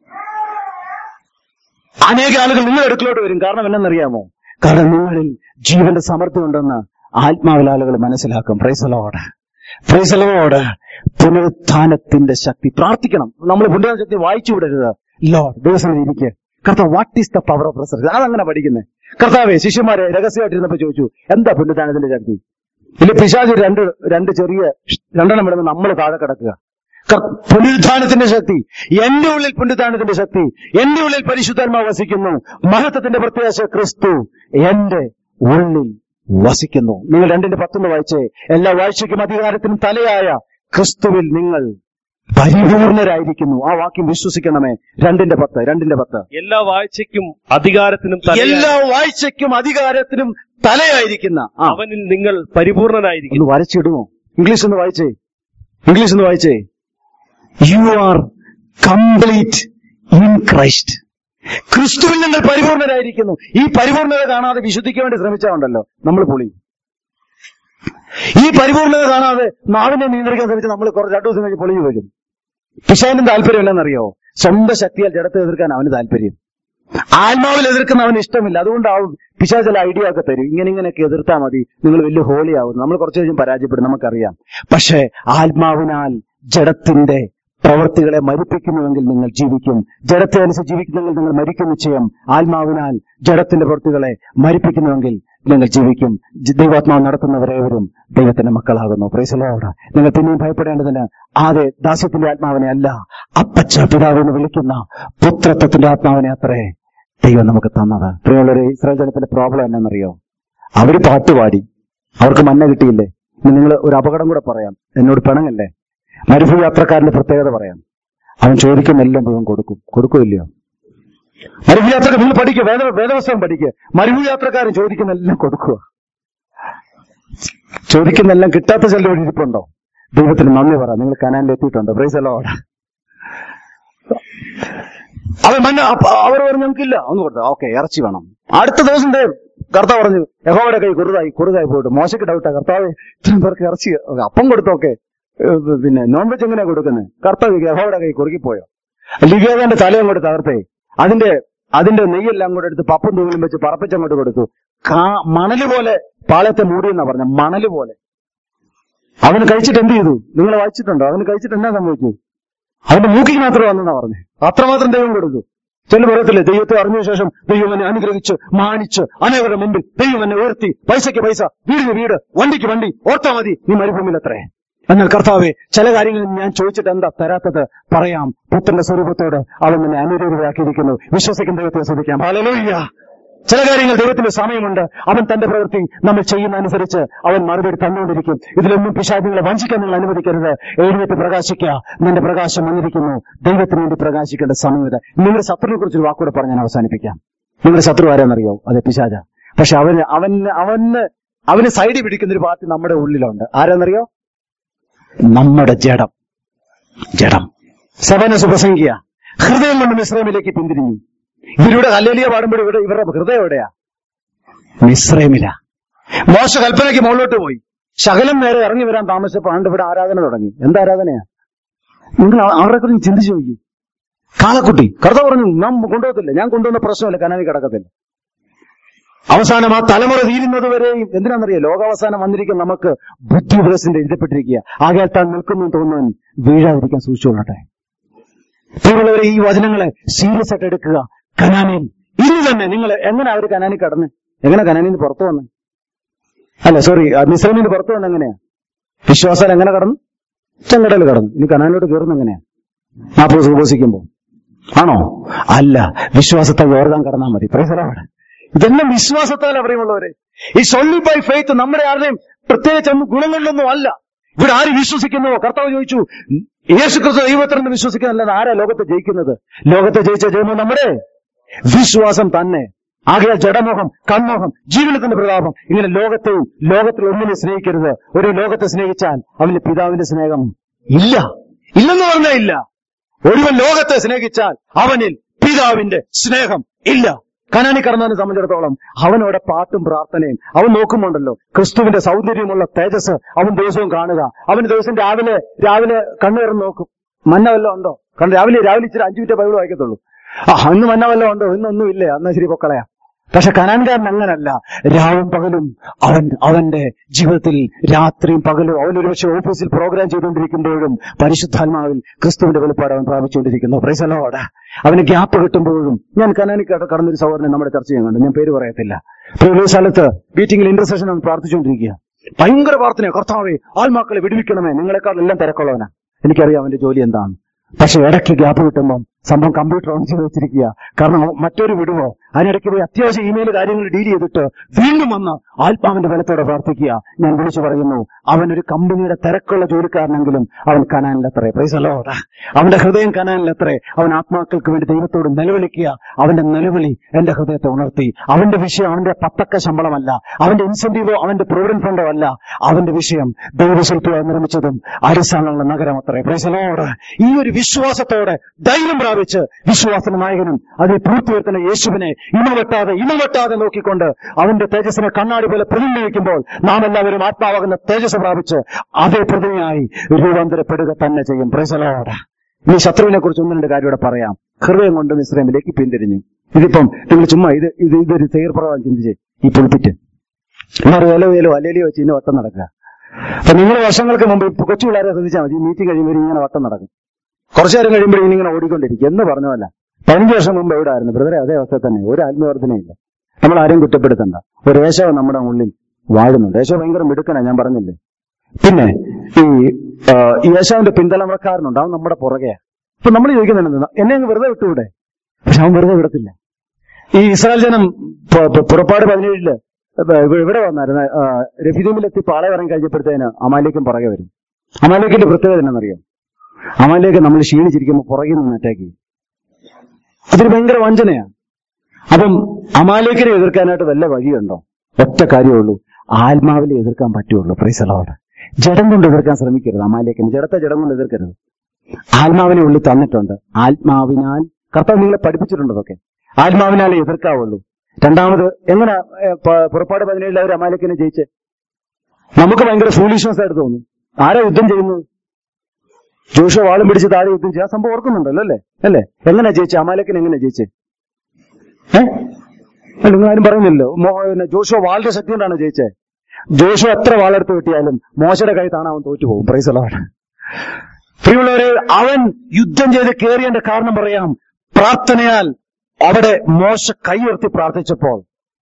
അനേക ആളുകൾ നിങ്ങളുടെ അടുക്കിലോട്ട് വരും കാരണം എന്നറിയാമോ കാരണം നിങ്ങളിൽ ജീവന്റെ സമൃദ്ധി ഉണ്ടെന്ന് ആത്മാവിൽ ആളുകൾ മനസ്സിലാക്കും പ്രൈസലോട് പ്രൈസലോട് പുനരുത്ഥാനത്തിന്റെ ശക്തി പ്രാർത്ഥിക്കണം നമ്മൾ പുനരുത്ഥാന ശക്തി വായിച്ചു വിടരുത് ലോഡ് ദിവസം ഇരിക്കുക കർത്താവ് what is the power of research അതങ്ങനെ പഠിക്കുന്നത് കർത്താവെ ശിഷ്യന്മാരെ രഹസ്യമായിട്ടിരുന്നപ്പോ ചോദിച്ചു എന്താ പുനരുത്ഥാനത്തിന്റെ ശക്തി ഇല്ല പിശാച് രണ്ട് രണ്ട് ചെറിയ രണ്ടെണ്ണം വിടുമ്പോൾ നമ്മൾ താഴെ കിടക്കുക കർ- പുനരുത്ഥാനത്തിന്റെ ശക്തി എന്റെ ഉള്ളിൽ പുനരുത്ഥാനത്തിന്റെ ശക്തി എന്റെ ഉള്ളിൽ പരിശുദ്ധാത്മാ വസിക്കുന്നു മഹത്വത്തിന്റെ പ്രത്യാശ ക്രിസ്തു എന്റെ ഉള്ളിൽ വസിക്കുന്നു നിങ്ങൾ രണ്ടിന്റെ പത്തൊന്ന് വായിച്ചേ എല്ലാ വാഴ്ചയ്ക്കും അധികാരത്തിനും തലയായ ക്രിസ്തുവിൽ നിങ്ങൾ പരിപൂർണരായിരിക്കുന്നു ആ വാക്യം വിശ്വസിക്കണമേ രണ്ടിന്റെ പത്ത് രണ്ടിന്റെ പത്ത് എല്ലാ വാഴ്ചയ്ക്കും അധികാരത്തിനും തലയായ എല്ലാ വാഴ്ചയ്ക്കും അധികാരത്തിനും തലയായിരിക്കുന്ന ആ അവനിൽ നിങ്ങൾ പരിപൂർണനായിരിക്കുന്നു ഒന്ന് വരച്ചിടുമോ ഇംഗ്ലീഷ് ഒന്ന് വായിച്ചേ ഇംഗ്ലീഷ് ഒന്ന് വായിച്ചേ you are complete in Christ ക്രിസ്തുവിൽ നിങ്ങൾ പരിപൂർണരായിരിക്കുന്നു ഈ പരിപൂർണത കാണാതെ വിശുദ്ധിക്ക് വേണ്ടി ശ്രമിച്ചാണ്ടല്ലോ നമ്മൾ പൊളി ഈ പരിപൂർണത കാണാതെ നാവിനെ നിയന്ത്രിക്കാൻ ശ്രമിച്ച് നമ്മൾ കുറച്ച് രണ്ടു ദിവസം കഴിഞ്ഞ് പൊളിഞ്ഞു വരും പിശാനും താല്പര്യം എന്താണെന്നറിയോ സ്വന്തം ശക്തിയാൽ ജഡത്തെ എതിർക്കാൻ അവന് താല്പര്യം ആത്മാവിൽ എതിർക്കുന്ന അവന് ഇഷ്ടമില്ല അതുകൊണ്ടാവും പിശാ ചില ഐഡിയ ഒക്കെ തരും ഇങ്ങനെ ഇങ്ങനെയൊക്കെ എതിർത്താൽ മതി നിങ്ങൾ വലിയ ഹോളി ആവും നമ്മൾ കുറച്ച് കഴിഞ്ഞ് പരാജയപ്പെടും നമുക്കറിയാം പക്ഷേ ആത്മാവിനാൽ ജഡത്തിന്റെ പ്രവൃത്തികളെ മരിപ്പിക്കുന്നുവെങ്കിൽ നിങ്ങൾ ജീവിക്കും ജഡത്തെ അനുസരിച്ച് ജീവിക്കുന്നെങ്കിൽ നിങ്ങൾ മരിക്കും നിശ്ചയം ആത്മാവിനാൽ ജഡത്തിന്റെ പ്രവൃത്തികളെ മരിപ്പിക്കുന്നുവെങ്കിൽ നിങ്ങൾ ജീവിക്കും ജ- ദൈവാത്മാവ് നടത്തുന്നവരേവരും ദൈവത്തിന്റെ മക്കളാകുന്നു പ്രൈസലോട് നിങ്ങൾ പിന്നെയും ഭയപ്പെടേണ്ടതിന് ആദ്യ ദാസ്യത്തിന്റെ ആത്മാവിനെ അല്ല അപ്പച്ച പിതാവെന്ന് വിളിക്കുന്ന പുത്രത്വത്തിന്റെ ആത്മാവിനെ അത്രേ ദൈവം നമുക്ക് തന്നത് പ്രിയമുള്ളൊരു ഇസ്രായേൽ ജനത്തിന്റെ പ്രോബ്ലം എന്നാണെന്നറിയോ അവര് പാട്ടുപാടി അവർക്ക് മന്ന കിട്ടിയില്ലേ നിങ്ങൾ ഒരു അപകടം കൂടെ പറയാം എന്നോട് പിണങ്ങല്ലേ മരുഭൂമി യാത്രക്കാരന്റെ പ്രത്യേകത പറയാം അവൻ ചോദിക്കുന്ന എല്ലാം ദൈവം കൊടുക്കും കൊടുക്കുമില്ലയോ മരുഭൂമി യാത്രക്കാർ നിങ്ങൾ പഠിക്കുക വേദ വേദവസ്തം പഠിക്കുക മരുഭൂമി യാത്രക്കാരൻ ചോദിക്കുന്ന എല്ലാം കൊടുക്കുക ചോദിക്കുന്ന എല്ലാം കിട്ടാത്ത ചില ഇരിപ്പുണ്ടോ ദൈവത്തിന് നന്ദി പറ നിങ്ങൾ കനാലിൽ എത്തിയിട്ടുണ്ടോ പ്രൈസ് അലോട് അവൻ മന്ന അപ്പ- അവർ പറഞ്ഞു ഞങ്ങൾക്കില്ല ഒന്ന് കൊടുത്തു ഓക്കെ ഇറച്ചി വേണം അടുത്ത ദിവസം ദേ കർത്താവ് പറഞ്ഞു യഹോവയുടെ കൈ കുറുതായി കുറുതായി പോയിട്ട് മോശക്ക് ഡൗട്ടാ കർത്താവ് ഇത്രയും പേർക്ക് ഇറച്ചി അപ്പം കൊടുത്തോക്കെ ഏഹ് പിന്നെ നോൺ വെജ് എങ്ങനെയാ കൊടുക്കുന്നത് കർത്താവ് യഹോവയുടെ കൈ കുറുകിപ്പോയോ ലിവ്യാദാന്റെ തല അങ്ങോട്ട് തകർത്തേ അതിന്റെ അതിന്റെ നെയ്യെല്ലാം കൂടെ എടുത്ത് പപ്പും തൂങ്ങിലും വെച്ച് പറപ്പിച്ചങ്ങോട്ട് കൊടുത്തു കാ മണല് പോലെ പാളയത്തെ മൂടിയെന്നാ പറഞ്ഞ മണല് പോലെ അവന് കഴിച്ചിട്ട് എന്ത് ചെയ്തു നിങ്ങൾ വായിച്ചിട്ടുണ്ടോ അവന് കഴിച്ചിട്ട് എന്നാ സംഭവിച്ചു അവന്റെ മൂക്കിക്ക് മാത്രം വന്നെന്നാ പറഞ്ഞു അത്രമാത്രം ദൈവം കൊടുത്തു ചില പറയത്തില്ലേ ദൈവത്തെ അറിഞ്ഞ ശേഷം ദൈവം എന്നെ അനുഗ്രഹിച്ച് മാനിച്ച് അനേകരുടെ മുമ്പിൽ ദൈവം എന്നെ ഉയർത്തി പൈസയ്ക്ക് പൈസ വീടിന് വീട് വണ്ടിക്ക് വണ്ടി ഓർത്താ മതി നീ മരുഭൂമിയിൽ അത്രേ എന്നാൽ കർത്താവെ ചില കാര്യങ്ങൾ ഞാൻ ചോദിച്ചിട്ട് എന്താ തരാത്തത് പറയാം പുത്രന്റെ സ്വരൂപത്തോട് അവൻ എന്നെ അനുരൂപരാക്കിയിരിക്കുന്നു വിശ്വസിക്കുന്ന ദൈവത്തെ ശ്രദ്ധിക്കാം ഹല്ലേലൂയ ചില കാര്യങ്ങൾ ദൈവത്തിന്റെ സമയമുണ്ട് അവൻ തന്റെ പ്രവൃത്തി നമ്മൾ ചെയ്യുന്ന അനുസരിച്ച് അവൻ മറുപടി തന്നുകൊണ്ടിരിക്കും ഇതിലൊന്നും പിശാചുകളെ വഞ്ചിക്കാൻ നിങ്ങൾ അനുവദിക്കരുത് എഴുന്നേറ്റ് പ്രകാശിക്കുക നിന്റെ പ്രകാശം വന്നിരിക്കുന്നു ദൈവത്തിന് വേണ്ടി പ്രകാശിക്കേണ്ട സമയം ഇത് നിങ്ങളുടെ ശത്രുവിനെ കുറിച്ച് ഒരു വാക്കൂടെ പറഞ്ഞ് ഞാൻ അവസാനിപ്പിക്കാം നിങ്ങളുടെ ശത്രു ആരാന്നറിയോ അതെ പിശാച പക്ഷെ അവന് അവന് അവന് അവന് സൈഡ് പിടിക്കുന്ന ഒരു പാർട്ടി നമ്മുടെ ഉള്ളിലുണ്ട് ആരാന്നറിയോ നമ്മുടെ ജഡം ജഡം സവന സുപ്രസംഗിയ ഹൃദയം കൊണ്ട് മിശ്രമിലേക്ക് പിന്തിരിഞ്ഞു ഇവരുടെ കല്ലേലിയ പാടുമ്പോൾ ഇവിടെ ഇവരുടെ ഹൃദയം എവിടെയാ മിശ്രമില മോശ കൽപ്പനയ്ക്ക് മുകളിലോട്ട് പോയി ശകലം നേരെ ഇറങ്ങി വരാൻ താമസിച്ചപ്പോൾ ആണ്ട് ഇവിടെ ആരാധന തുടങ്ങി എന്താ ആരാധനയാ നിങ്ങൾ അവരെ കുറിച്ച് ചിന്തിച്ചു നോക്കി കാളക്കുട്ടി കർത്താവ് പറഞ്ഞു ഞാൻ കൊണ്ടുപോകത്തില്ല ഞാൻ കൊണ്ടുവന്ന പ്രശ്നമല്ല കനാനി കിടക്കത്തില്ല അവസാനം ആ തലമുറ തീരുന്നത് വരെയും എന്തിനാണെന്നറിയോ ലോകാവസാനം വന്നിരിക്കുന്ന നമുക്ക് ബുദ്ധിപുരസിന്റെ എഴുതപ്പെട്ടിരിക്കുക ആകെ താൻ നിൽക്കുന്നു തോന്നുവാൻ വീഴാതിരിക്കാൻ സൂക്ഷിച്ചുകൊള്ളട്ടെ പ്രിയമുള്ളവരെ ഈ വചനങ്ങളെ സീരിയസ് ആയിട്ട് എടുക്കുക കനാനിൽ ഇനി തന്നെ നിങ്ങൾ എങ്ങനെ അവർ കനാനി കടന്ന് എങ്ങനെ കനാനിൽ നിന്ന് പുറത്തു വന്ന് അല്ല സോറി മിസ്രൈമിൽ നിന്ന് പുറത്തു വന്ന് എങ്ങനെയാ വിശ്വാസം എങ്ങനെ കടന്നു ചെങ്കടൽ കടന്നു ഇനി കനാനിലോട്ട് കയറുന്ന എങ്ങനെയാ നാൽപ്പത് ഉപസിക്കുമ്പോ ആണോ അല്ല വിശ്വാസത്താൽ വേർതാൻ കടന്നാൽ മതി പ്രൈസറാണ് ഇതെല്ലാം വിശ്വാസത്താൽ പ്രിയമുള്ളവരെ ഈ സൊള്ളി ബൈ ഫെയ്ത്ത് നമ്മുടെ ആരുടെയും പ്രത്യേകിച്ച് ഒന്നും ഗുണങ്ങളിലൊന്നും അല്ല ഇവിടെ ആര് വിശ്വസിക്കുന്നുവോ കർത്താവ് ചോദിച്ചു യേശു ക്രിസ്തു ദൈവത്തിനെ വിശ്വസിക്കുന്നതല്ലാതെ ആരാ ലോകത്തെ ജയിക്കുന്നത് ലോകത്തെ ജയിച്ച ജയമോ നമ്മുടെ വിശ്വാസം തന്നെ ആകയാൽ ജഡമോഹം കൺമോഹം ജീവിതത്തിന്റെ പ്രതാപം ഇങ്ങനെ ലോകത്തെയും ലോകത്തിൽ ഒന്നിനെ സ്നേഹിക്കരുത് ഒരു ലോകത്തെ സ്നേഹിച്ചാൽ അവന് പിതാവിന്റെ സ്നേഹം ഇല്ല ഇല്ലെന്ന് പറഞ്ഞാൽ ഇല്ല ഒരുവൻ ലോകത്തെ സ്നേഹിച്ചാൽ അവനിൽ പിതാവിന്റെ സ്നേഹം ഇല്ല കനാനി കടന്നവനെ സംബന്ധിച്ചിടത്തോളം അവനോടെ പാട്ടും പ്രാർത്ഥനയും അവൻ നോക്കുമ്പോണ്ടല്ലോ ക്രിസ്തുവിന്റെ സൗന്ദര്യമുള്ള തേജസ് അവൻ ദിവസവും കാണുക അവൻ ദിവസം രാവിലെ രാവിലെ കണ്ണു തുറന്ന് നോക്കും മന്ന വല്ലതും ഉണ്ടോ കാരണം രാവിലെ രാവിലെ ഇച്ചിരി അഞ്ചു മിനിറ്റ് ബൈബിൾ വായിക്കത്തുള്ളൂ ആ ഇന്ന് മന്ന വല്ലതും ഉണ്ടോ ഇന്നൊന്നും ഇല്ലേ എന്നാ ശരി പൊക്കളയാ പക്ഷെ കനാൻകാരൻ അങ്ങനല്ല രാവും പകലും അവൻ അവന്റെ ജീവിതത്തിൽ രാത്രിയും പകലും അവൻ ഒരുപക്ഷെ ഓഫീസിൽ പ്രോഗ്രാം ചെയ്തുകൊണ്ടിരിക്കുമ്പോഴും പരിശുദ്ധാത്മാവിൽ ക്രിസ്തുവിന്റെ വെളിപ്പാട് അവൻ പ്രാപിച്ചുകൊണ്ടിരിക്കുന്നു പ്രൈസലോട് അവന് ഗ്യാപ്പ് കിട്ടുമ്പോഴും ഞാൻ കനാനി കട- കടന്നൊരു സഹോദരനെ നമ്മുടെ ചർച്ച ചെയ്യുന്നുണ്ട് ഞാൻ പേര് പറയത്തില്ല ഇപ്പോൾ ഒരു സ്ഥലത്ത് മീറ്റിംഗിൽ ഇന്റർസെഷൻ അവൻ പ്രാർത്ഥിച്ചുകൊണ്ടിരിക്കുക ഭയങ്കര പ്രാർത്ഥന കർത്താവെ ആത്മാക്കളെ വിടുവിക്കണമേ നിങ്ങളെക്കാൾ എല്ലാം തിരക്കുള്ളവനാ എനിക്കറിയാം അവന്റെ ജോലി എന്താണ് പക്ഷെ ഇടയ്ക്ക് ഗ്യാപ്പ് കിട്ടുമ്പോൾ സംഭവം കമ്പ്യൂട്ടർ ഓൺ ചെയ്ത് വെച്ചിരിക്കുക കാരണം അവൻ മറ്റൊരു വിടുവോ അതിനിടയ്ക്ക് പോയി അത്യാവശ്യം ഇമെയിൽ കാര്യങ്ങൾ ഡീൽ ചെയ്തിട്ട് വീണ്ടും വന്ന് ആത്മാവിന്റെ ബലത്തോടെ പ്രാർത്ഥിക്കുക ഞാൻ വിളിച്ചു പറയുന്നു അവൻ ഒരു കമ്പനിയുടെ തിരക്കുള്ള ജോലിക്കാരനെങ്കിലും അവൻ കനാനിലത്രേ പ്രൈസല്ലോ അവന്റെ ഹൃദയം കനാനിലത്രേ അവൻ ആത്മാക്കൾക്ക് വേണ്ടി ദൈവത്തോട് നിലവിളിക്കുക അവന്റെ നിലവിളി എന്റെ ഹൃദയത്തെ ഉണർത്തി അവന്റെ വിഷയം അവന്റെ പത്തക്ക ശമ്പളമല്ല അവന്റെ ഇൻസെന്റീവോ അവന്റെ പ്രൊവിഡന്റ് ഫണ്ടോ അല്ല അവന്റെ വിഷയം ദൈവശില്പിയായി നിർമ്മിച്ചതും അടിസ്ഥാനമുള്ള നഗരം അത്രേ പ്രൈസലോട് ഈ ഒരു വിശ്വാസത്തോടെ ധൈര്യം പ്രാപിച്ച് വിശ്വാസന നായകനും അതിൽ പൂർത്തിവരുത്തുന്ന യേശുവിനെ ഇണവെട്ടാതെ ഇണവെട്ടാതെ നോക്കിക്കൊണ്ട് അവന്റെ തേജസ്സിനെ കണ്ണാടി പോലെ പ്രതിനിധിക്കുമ്പോൾ നാം എല്ലാവരും ആത്മാവാകുന്ന തേജസ് പ്രാപിച്ച് അതേ പ്രതിമയായി രൂപാന്തരപ്പെടുക തന്നെ ചെയ്യും പ്രൈസലോട് ഇനി ശത്രുവിനെ കുറിച്ച് ഒന്ന് രണ്ട് കാര്യം ഇവിടെ പറയാം ഹൃദയം കൊണ്ട് മിശ്രമിലേക്ക് പിന്തിരിഞ്ഞു ഇതിപ്പം നിങ്ങൾ ചുമ്മാ ഇത് ഇത് ഇതൊരു തീർപ്രവാഹം ചിന്തിച്ച് ഈ പുളിപ്പിറ്റ് എന്നാൽ വേലോ വേലോ അല്ലേലിയോ വെച്ച് ഇന്ന് വട്ടം നടക്കുക അപ്പൊ നിങ്ങൾ വർഷങ്ങൾക്ക് മുമ്പ് ഇപ്പൊ കൊച്ചു പിള്ളേരെ ശ്രദ്ധിച്ചാൽ മതി മീറ്റിംഗ് കഴിയുമ്പോൾ ഇങ്ങനെ വട്ടം നടക്കും കുറച്ചു നേരം കഴിയുമ്പോൾ ഇങ്ങനെ ഓടിക്കൊണ്ടിരിക്കും എന്ന് പറഞ്ഞതല്ല പതിനഞ്ച് വർഷം മുമ്പ് എവിടെ ആയിരുന്നു ബ്രദറെ അതേ അവസ്ഥ തന്നെ ഒരു ആത്മവർദ്ധനയില്ല നമ്മൾ ആരെയും കുറ്റപ്പെടുത്തണ്ട ഒരു യേശവ് നമ്മുടെ ഉള്ളിൽ വാഴുന്നുണ്ട് യേശവ് ഭയങ്കര മിടുക്കനാ ഞാൻ പറഞ്ഞില്ലേ പിന്നെ ഈ ആ, ഈ യേശാവിന്റെ പിന്തലമുറക്കാരനുണ്ട് അവൻ നമ്മുടെ പുറകെയാ അപ്പൊ നമ്മൾ ചോദിക്കുന്നുണ്ട് എന്നെ അങ്ങ് വെറുതെ വിട്ടുകൂടെ പക്ഷെ അവൻ വെറുതെ വിടത്തില്ല ഈ ഇസ്രായേൽ ജനം പ- പ- പുറപ്പാട് പതിനേഴില് ഇവ- ഇവിടെ വന്നായിരുന്നു രഫിദീമിലെത്തി പാളയം ഇറങ്ങി കഴിഞ്ഞപ്പോഴത്തേന് അമാലേക്കും പുറകെ വരും അമാലേക്കിന്റെ പ്രത്യേകത എന്നറിയാം അമാലേക്ക് നമ്മൾ ക്ഷീണിച്ചിരിക്കുമ്പോൾ പുറകിൽ നിന്ന് അറ്റാക്ക് ചെയ്യും അതൊരു ഭയങ്കര വഞ്ചനയാണ് അപ്പം അമാലേക്കിനെ എതിർക്കാനായിട്ട് വല്ല വഴിയുണ്ടോ ഒറ്റ കാര്യമുള്ളൂ ആത്മാവിലെ എതിർക്കാൻ പറ്റുള്ളൂ പ്രൈസലോട് ജഡം കൊണ്ട് എതിർക്കാൻ ശ്രമിക്കരുത് അമാലേക്കിന് ജഡത്തെ ജഡം കൊണ്ട് എതിർക്കരുത് ആത്മാവിനെ ഉള്ളിൽ തന്നിട്ടുണ്ട് ആത്മാവിനാൽ കർത്താവ് നിങ്ങളെ പഠിപ്പിച്ചിട്ടുണ്ട് അതൊക്കെ ആത്മാവിനാലേ എതിർക്കാവുള്ളൂ രണ്ടാമത് എങ്ങനെ ഏ, പ- പുറപ്പാട് പതിനേഴിൽ അവർ അമാലക്കിനെ ജയിച്ച് നമുക്ക് ഭയങ്കര ഫൂളിഷ്നസ് ആയിട്ട് തോന്നും ആരാ യുദ്ധം ചെയ്യുന്നത് ജോഷ വാളും പിടിച്ച് താഴെ യുദ്ധം ചെയ്യാൻ സംഭവം ഓർക്കുന്നുണ്ടല്ലോ അല്ലേ അല്ലേ എങ്ങനെ ജയിച്ചേ അമാലക്കിന് എങ്ങനെ ജയിച്ചേ ഏ അല്ല, നിങ്ങൾ ആരും പറയുന്നില്ലല്ലോ മോ- പിന്നെ ജോഷുവ വാളിന്റെ ശക്തി കൊണ്ടാണ് ജയിച്ചേ ജോഷു എത്ര വാളെടുത്ത് കിട്ടിയാലും മോശയുടെ കൈ താണ അവൻ തോറ്റുപോകും പ്രൈസലാണ് പ്രിയമുള്ളവരെ അവൻ യുദ്ധം ചെയ്ത് കയറിയതിന്റെ കാരണം പറയാം പ്രാർത്ഥനയാൽ അവിടെ മോശ കൈ ഉയർത്തി പ്രാർത്ഥിച്ചപ്പോൾ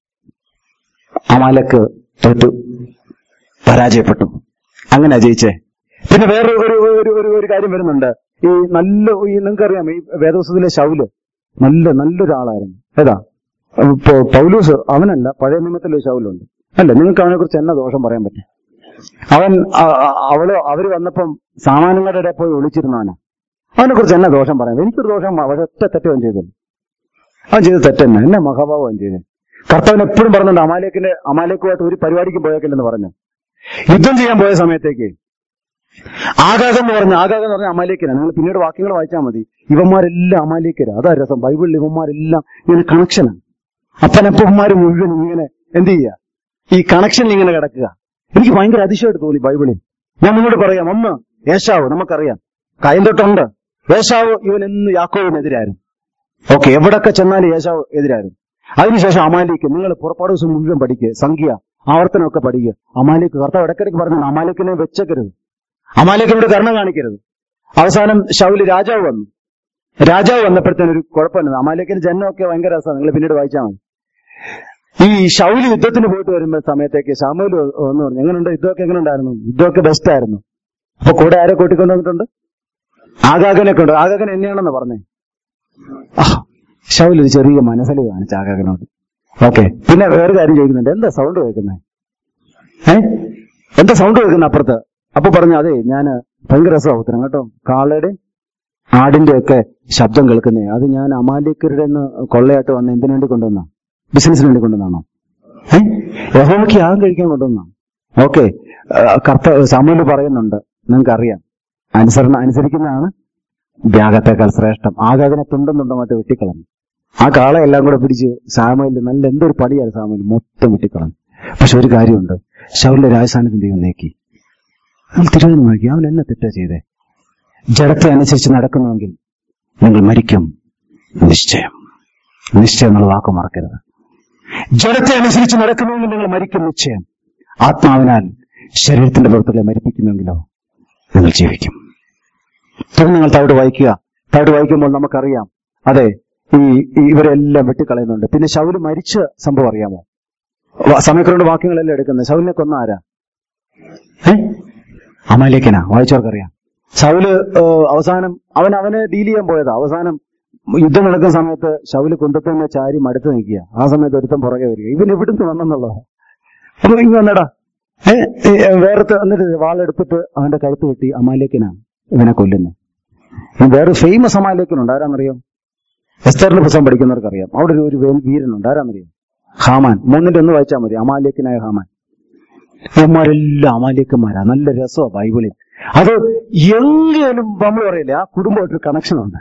അമാലക്ക് തോറ്റു പരാജയപ്പെട്ടു അങ്ങനെ ജയിച്ചേ പിന്നെ വേറെ ഒരു ഒരു ഒരു ഒരു കാര്യം വരുന്നുണ്ട് ഈ നല്ല ഈ നിങ്ങൾക്കറിയാം ഈ വേദവസത്തിലെ ശൗല് നല്ല നല്ലൊരാളായിരുന്നു ഏതാ ഇപ്പോ പൗലൂസ് അവനല്ല പഴയ നിയമത്തിലെ ഒരു ശൗലുണ്ട് അല്ല നിങ്ങൾക്ക് അവനെ കുറിച്ച് എന്നാ ദോഷം പറയാൻ പറ്റും അവൻ അ- അ- അവള് അവര് വന്നപ്പം സാമാന്യങ്ങളുടെ ഇടയിൽ പോയി ഒളിച്ചിരുന്നവനാ അവനെ കുറിച്ച് എന്നാ ദോഷം പറയാം എനിക്കൊരു ദോഷം ഒറ്റ തെറ്റ് അവൻ ചെയ്തത് അവൻ ചെയ്ത തെറ്റന്നെ എന്നെ മഹാഭാവം അവൻ ചെയ്തത് കർത്താവൻ എപ്പോഴും പറഞ്ഞിട്ടുണ്ട് അമാലേക്കിന്റെ അമാലേക്കുമായിട്ട് ഒരു പരിപാടിക്കും പോയേക്കില്ലെന്ന് പറഞ്ഞു യുദ്ധം ചെയ്യാൻ പോയ സമയത്തേക്ക് ആകാശം എന്ന് പറഞ്ഞ ആകാശം എന്ന് പറഞ്ഞ അമാലേക്കരാണ് നിങ്ങൾ പിന്നീട് വാക്യങ്ങൾ വായിച്ചാൽ മതി ഇവന്മാരെല്ലാം അമാലേക്കരാ അതാ രസം ബൈബിളിൽ ഇവന്മാരെല്ലാം ഇങ്ങനെ കണക്ഷനാണ് അപ്പനപ്പന്മാർ മുഴുവൻ ഇങ്ങനെ എന്ത് ചെയ്യുക ഈ കണക്ഷനിൽ ഇങ്ങനെ കിടക്കുക എനിക്ക് ഭയങ്കര അതിശയമായിട്ട് തോന്നി ബൈബിളിൽ ഞാൻ നിങ്ങളോട് പറയാം ഒന്ന് യേശാവ് നമുക്കറിയാം കായം തൊട്ടുണ്ട് യേശാവ് ഇവൻ എന്ന് യാക്കോവിനെതിരായിരുന്നു ഓക്കെ എവിടൊക്കെ ചെന്നാലും യേശാവ് എതിരായിരുന്നു അതിനുശേഷം അമാലിക്ക് നിങ്ങൾ പുറപ്പാട് ദിവസം മുഴുവൻ പഠിക്കുക സംഖ്യ ആവർത്തനമൊക്കെ പഠിക്കുക അമാലിക്ക് കർത്താവ് ഇടയ്ക്കിടയ്ക്ക് പറഞ്ഞു അമാലിക്കിനെ വെച്ചേക്കരുത് അമാലിക്കിനോട് കരുണ കാണിക്കരുത് അവസാനം ഷൗല് രാജാവ് വന്നു രാജാവ് വന്നപ്പോഴത്തേനും ഒരു കുഴപ്പമില്ല അമാലിക്കിന് ജന്മമൊക്കെ ഭയങ്കര രസമാണ് നിങ്ങൾ പിന്നീട് വായിച്ചാൽ മതി ഈ ഷൗല് യുദ്ധത്തിന് പോയിട്ട് വരുമ്പോൾ സമയത്തേക്ക് ഷാമൂല് വന്നു പറഞ്ഞു എങ്ങനെയുണ്ട് യുദ്ധമൊക്കെ എങ്ങനെ ഉണ്ടായിരുന്നു യുദ്ധമൊക്കെ ബെസ്റ്റ് ആയിരുന്നു അപ്പൊ കൂടെ ആരെ കൂട്ടിക്കൊണ്ടു വന്നിട്ടുണ്ട് ആകാകനെ കൊണ്ട് ആകാകൻ എന്നെയാണെന്ന് പറഞ്ഞേ ആ ഷൗൽ ഒരു ചെറിയ മനസ്സിൽ കാണിച്ച ആകാകനോട് ഓക്കെ പിന്നെ വേറെ കാര്യം ചോദിക്കുന്നുണ്ട് എന്താ സൗണ്ട് കേൾക്കുന്നത് ഏ എന്താ സൗണ്ട് കേൾക്കുന്നത് അപ്പുറത്ത് അപ്പൊ പറഞ്ഞു അതെ ഞാൻ ഭയങ്കര രസമാണ് ഉത്തരം കേട്ടോ കാളയുടെ ആടിന്റെ ഒക്കെ ശബ്ദം കേൾക്കുന്നേ അത് ഞാൻ അമാലിക്കരുടെ നിന്ന് കൊള്ളയായിട്ട് വന്ന് എന്തിനു വേണ്ടി കൊണ്ടുവന്ന ബിസിനസിന് വേണ്ടി കൊണ്ടുവന്നാണോ ഏ യഹോമയ്ക്ക് യാഗം കഴിക്കാൻ കൊണ്ടുവന്ന ഓക്കെ കർത്ത സാമൂല് പറയുന്നുണ്ട് നിങ്ങൾക്ക് അറിയാം അനുസരണ അനുസരിക്കുന്നതാണ് ത്യാഗത്തെക്കാൾ ശ്രേഷ്ഠം ആകാതിനെ തുണ്ടും തുണ്ടമായിട്ട് വെട്ടിക്കളഞ്ഞു ആ കാളെ എല്ലാം കൂടെ പിടിച്ച് സാമയിൽ നല്ല എന്തൊരു പടിയാണ് സാമയിൽ മൊത്തം വെട്ടിക്കളഞ്ഞു പക്ഷെ ഒരു കാര്യമുണ്ട് ശൗലിന്റെ രാജസ്ഥാനത്തിന് ദൈവം നീക്കി അവൻ തിരുവനന്തപുരം നോക്കി അവൻ എന്നെ തെറ്റാ ചെയ്തേ ജഡത്തെ അനുസരിച്ച് നടക്കുന്നുവെങ്കിൽ നിങ്ങൾ മരിക്കും നിശ്ചയം നിശ്ചയം എന്നുള്ള വാക്ക് മറക്കരുത് ജഡത്തെ അനുസരിച്ച് നടക്കുന്നുവെങ്കിൽ നിങ്ങൾ മരിക്കും നിശ്ചയം ആത്മാവിനാൽ ശരീരത്തിന്റെ പുറത്തുകളെ മരിപ്പിക്കുന്നുവെങ്കിലോ നിങ്ങൾ ജീവിക്കും തുടർന്ന് നിങ്ങൾ തവിട് വായിക്കുക തവിട് വായിക്കുമ്പോൾ നമുക്കറിയാം അതെ ഈ ഈ ഇവരെല്ലാം വെട്ടിക്കളയുന്നുണ്ട് പിന്നെ ശൗല് മരിച്ച സംഭവം അറിയാമോ വ- സമയക്രമയുടെ വാക്യങ്ങളെല്ലാം എടുക്കുന്നത് ശൗലിനെ കൊന്ന ആരാ ഏ അമാലേക്കനാ വായിച്ചവർക്കറിയാം ശൗല് ഏഹ്, അവസാനം അവൻ അവനെ ഡീൽ ചെയ്യാൻ പോയതാ അവസാനം യുദ്ധം നടക്കുന്ന സമയത്ത് ശൗല് കുന്തത്തന്നെ ചാരി മടുത്ത് നിൽക്കുക ആ സമയത്ത് ഒരുത്തം പുറകെ വരിക ഇവൻ എവിടുന്ന് വന്നെന്നുള്ളതാ അപ്പൊ ഇങ്ങ് വന്നടാ ഏ വേറത്തെ എന്നിട്ട് വാളെടുത്തിട്ട് അവന്റെ കഴുത്ത് വെട്ടി അമാലേക്കനാണ് ഇവനെ കൊല്ലുന്നത് ഇനി വേറെ ഫേമസ് അമാലേക്കനുണ്ട് ആരാന്നറിയോ എസ്തറിന്റെ പുസ്തകം പഠിക്കുന്നവർക്കറിയാം അവിടെ ഒരു- ഒരു വേ- വീരനുണ്ട് ആരാന്നറിയോ ഹാമാൻ മൂന്നിന്റെ ഒന്ന് വായിച്ചാൽ മതി അമാലേക്കനായ ഹാമാൻ ഇവന്മാരെല്ലാം അമാലേക്കന്മാരാ നല്ല രസമാണ് ബൈബിളിൽ അത് എങ്കിലും നമ്മൾ പറയില്ലേ ആ കുടുംബമായിട്ട് കണക്ഷൻ ഉണ്ട്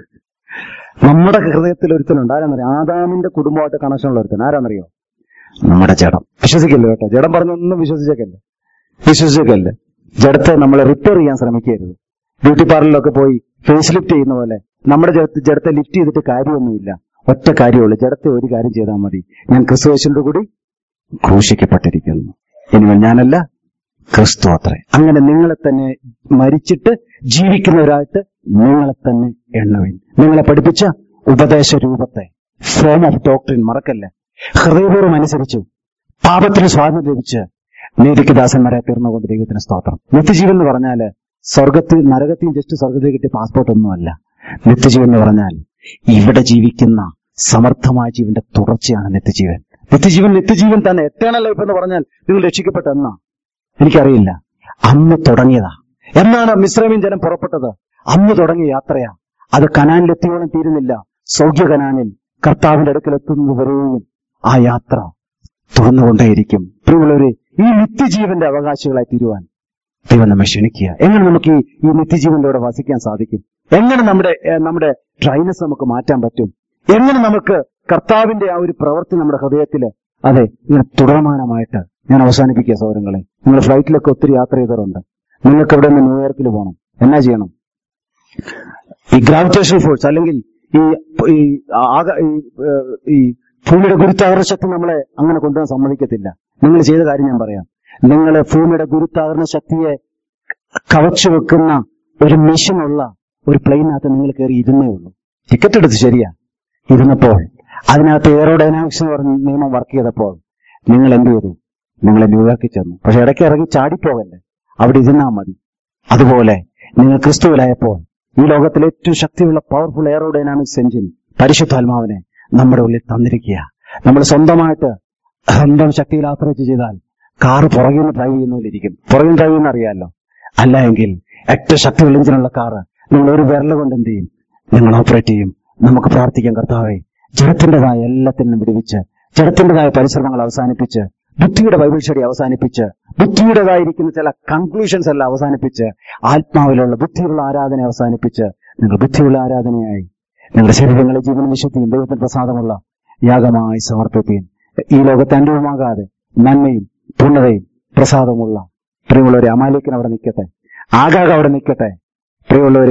നമ്മുടെ ഹൃദയത്തിൽ ഒരുത്തനുണ്ട് ആരാന്നറിയോ ആദാമിന്റെ കുടുംബമായിട്ട് കണക്ഷൻ ഉള്ള ഒരുത്തൻ ആരാന്നറിയോ നമ്മുടെ ജഡം വിശ്വസിക്കല്ലേ കേട്ടോ ജഡം പറഞ്ഞൊന്നും വിശ്വസിച്ചേക്കല്ലേ വിശ്വസിച്ചേക്കല്ലേ ജഡത്തെ നമ്മൾ റിപ്പയർ ചെയ്യാൻ ശ്രമിക്കരുത് ബ്യൂട്ടി പാർലറിലൊക്കെ പോയി ഫേസ് ലിഫ്റ്റ് ചെയ്യുന്ന പോലെ നമ്മുടെ ജഡത്തെ ജഡത്തെ ലിഫ്റ്റ് ചെയ്തിട്ട് കാര്യമൊന്നുമില്ല ഒറ്റ കാര്യമുള്ളൂ ജഡത്തെ ഒരു കാര്യം ചെയ്താൽ മതി ഞാൻ ക്രിസ്തുവേശന്റെ കൂടി ക്രൂശിക്കപ്പെട്ടിരിക്കുന്നു ഇനിമേൽ ഞാനല്ല ക്രിസ്തു അത്രേ അങ്ങനെ നിങ്ങളെ തന്നെ മരിച്ചിട്ട് ജീവിക്കുന്നവരായിട്ട് നിങ്ങളെ തന്നെ എണ്ണുവിൻ നിങ്ങളെ പഠിപ്പിച്ച ഉപദേശ രൂപത്തെ ഫോം ഓഫ് ഡോക്ടറിൻ മറക്കല്ലേ ഹൃദയപൂർവ്വം അനുസരിച്ചു പാപത്തിന് സ്വാതന്ത്ര്യം ലഭിച്ച് നീതിക്ക് ദാസന്മാരെ തീർന്നുകൊണ്ട് ദൈവത്തിന് സ്തോത്രം നിത്യജീവൻ എന്ന് പറഞ്ഞാല് സ്വർഗത്തിൽ നരകത്തിൽ ജസ്റ്റ് സ്വർഗത്തിൽ കിട്ടിയ പാസ്പോർട്ട് ഒന്നുമല്ല നിത്യജീവൻ എന്ന് പറഞ്ഞാൽ ഇവിടെ ജീവിക്കുന്ന സമർത്ഥമായ ജീവന്റെ തുടർച്ചയാണ് നിത്യജീവൻ നിത്യജീവൻ നിത്യജീവൻ തന്നെ എത്തേണൽ ലൈഫ് എന്ന് പറഞ്ഞാൽ നിങ്ങൾ രക്ഷിക്കപ്പെട്ട എന്നാ എനിക്കറിയില്ല അന്ന് തുടങ്ങിയതാ എന്നാണ് മിശ്രമീൻ ജനം പുറപ്പെട്ടത് അന്ന് തുടങ്ങിയ യാത്രയാ അത് കനാനിലെത്തിയോളം തീരുന്നില്ല സൗഖ്യ കനാനിൽ കർത്താവിന്റെ അടുക്കൽ എത്തുന്നത് വരെയും ആ യാത്ര തുറന്നുകൊണ്ടേയിരിക്കും പ്രിയമുള്ളവരെ ഈ നിത്യജീവന്റെ അവകാശികളായി തീരുവാൻ ദൈവം നമ്മെ ക്ഷണിക്കുക എങ്ങനെ നമുക്ക് ഈ ഈ നിത്യജീവനിലൂടെ വസിക്കാൻ സാധിക്കും എങ്ങനെ നമ്മുടെ ഏഹ്, നമ്മുടെ ഡ്രൈനസ് നമുക്ക് മാറ്റാൻ പറ്റും എങ്ങനെ നമുക്ക് കർത്താവിന്റെ ആ ഒരു പ്രവൃത്തി നമ്മുടെ ഹൃദയത്തിൽ അതെ ഇങ്ങനെ തുടർമാനമായിട്ട് ഞാൻ അവസാനിപ്പിക്കുക സൗരങ്ങളെ നിങ്ങൾ ഫ്ലൈറ്റിലൊക്കെ ഒത്തിരി യാത്ര ചെയ്തവരുണ്ട് നിങ്ങൾക്ക് ഇവിടെ നിന്ന് ന്യൂയോർക്കിൽ പോകണം എന്നാ ചെയ്യണം ഈ ഗ്രാവിറ്റേഷൻ ഫോഴ്സ് അല്ലെങ്കിൽ ഈ ഈ ആക- ഈ, ഏഹ്, ഈ ഭൂമിയുടെ ഗുരുത്വാകർഷ ശക്തി നമ്മളെ അങ്ങനെ കൊണ്ടുപോകാൻ സമ്മതിക്കത്തില്ല നിങ്ങൾ ചെയ്ത കാര്യം ഞാൻ പറയാം നിങ്ങൾ ഭൂമിയുടെ ഗുരുത്വാകർഷ ശക്തിയെ കവച്ചു വെക്കുന്ന ഒരു മെഷീനുള്ള ഒരു പ്ലെയിനകത്ത് നിങ്ങൾ കയറി ഇരുന്നേ ഉള്ളൂ ടിക്കറ്റ് എടുത്ത് ശരിയാ ഇരുന്നപ്പോൾ അതിനകത്ത് എയറോഡൈനാമിക്സ് എന്ന് പറഞ്ഞ നിയമം വർക്ക് ചെയ്തപ്പോൾ നിങ്ങൾ എന്ത് ചെയ്തു നിങ്ങൾ ന്യൂയോർക്കിൽ ചെന്നു പക്ഷെ ഇടയ്ക്ക് ഇറങ്ങി ചാടിപ്പോകല്ലേ അവിടെ ഇരുന്നാ മതി അതുപോലെ നിങ്ങൾ ക്രിസ്തുവിലായപ്പോൾ ഈ ലോകത്തിലെ ഏറ്റവും ശക്തിയുള്ള പവർഫുൾ എയറോഡൈനാമിക്സ് എഞ്ചിൻ പരിശുദ്ധാത്മാവിനെ നമ്മുടെ ഉള്ളിൽ തന്നിരിക്കുക നമ്മൾ സ്വന്തമായിട്ട് സ്വന്തം ശക്തിയിൽ ആശ്രയിച്ച് ചെയ്താൽ കാറ് പുറകിൽ നിന്ന് ഡ്രൈവ് ചെയ്യുന്നതിലിരിക്കും പുറകിൽ നിന്ന് ഡ്രൈവ് ചെയ്യുന്ന അറിയാമല്ലോ അല്ല എങ്കിൽ ഏറ്റവും ശക്തിയുള്ള എഞ്ചിനുള്ള കാറ് നിങ്ങൾ ഒരു വിരൽ കൊണ്ട് എന്ത് ചെയ്യും നിങ്ങൾ ഓപ്പറേറ്റ് ചെയ്യും നമുക്ക് പ്രാർത്ഥിക്കാം കർത്താവെ ജഡത്തിൻ്റെതായ എല്ലാത്തിനും വിടുവിച്ച് ജഡത്തിൻ്റെതായ പരിശ്രമങ്ങൾ അവസാനിപ്പിച്ച് ബുദ്ധിയുടെ ബൈബിൾ സ്റ്റഡി അവസാനിപ്പിച്ച് ബുദ്ധിയുടേതായിരിക്കുന്ന ചില കൺക്ലൂഷൻസ് എല്ലാം അവസാനിപ്പിച്ച് ആത്മാവിലുള്ള ബുദ്ധിയുള്ള ആരാധന അവസാനിപ്പിച്ച് നിങ്ങൾ ബുദ്ധിയുള്ള ആരാധനയായി നിങ്ങളുടെ ശരീരങ്ങളെ ജീവന വിശുദ്ധിയും ദൈവത്തിന് പ്രസാദമുള്ള യാഗമായി സമർപ്പിക്കുകയും ഈ ലോകത്തെ അനുഭവമാകാതെ നന്മയും പൂർണ്ണതയും പ്രസാദമുള്ള പ്രിയമുള്ളവരെ അമാലിക്കൻ അവിടെ നിൽക്കട്ടെ ആകാക അവിടെ നിൽക്കട്ടെ പ്രിയമുള്ളവരെ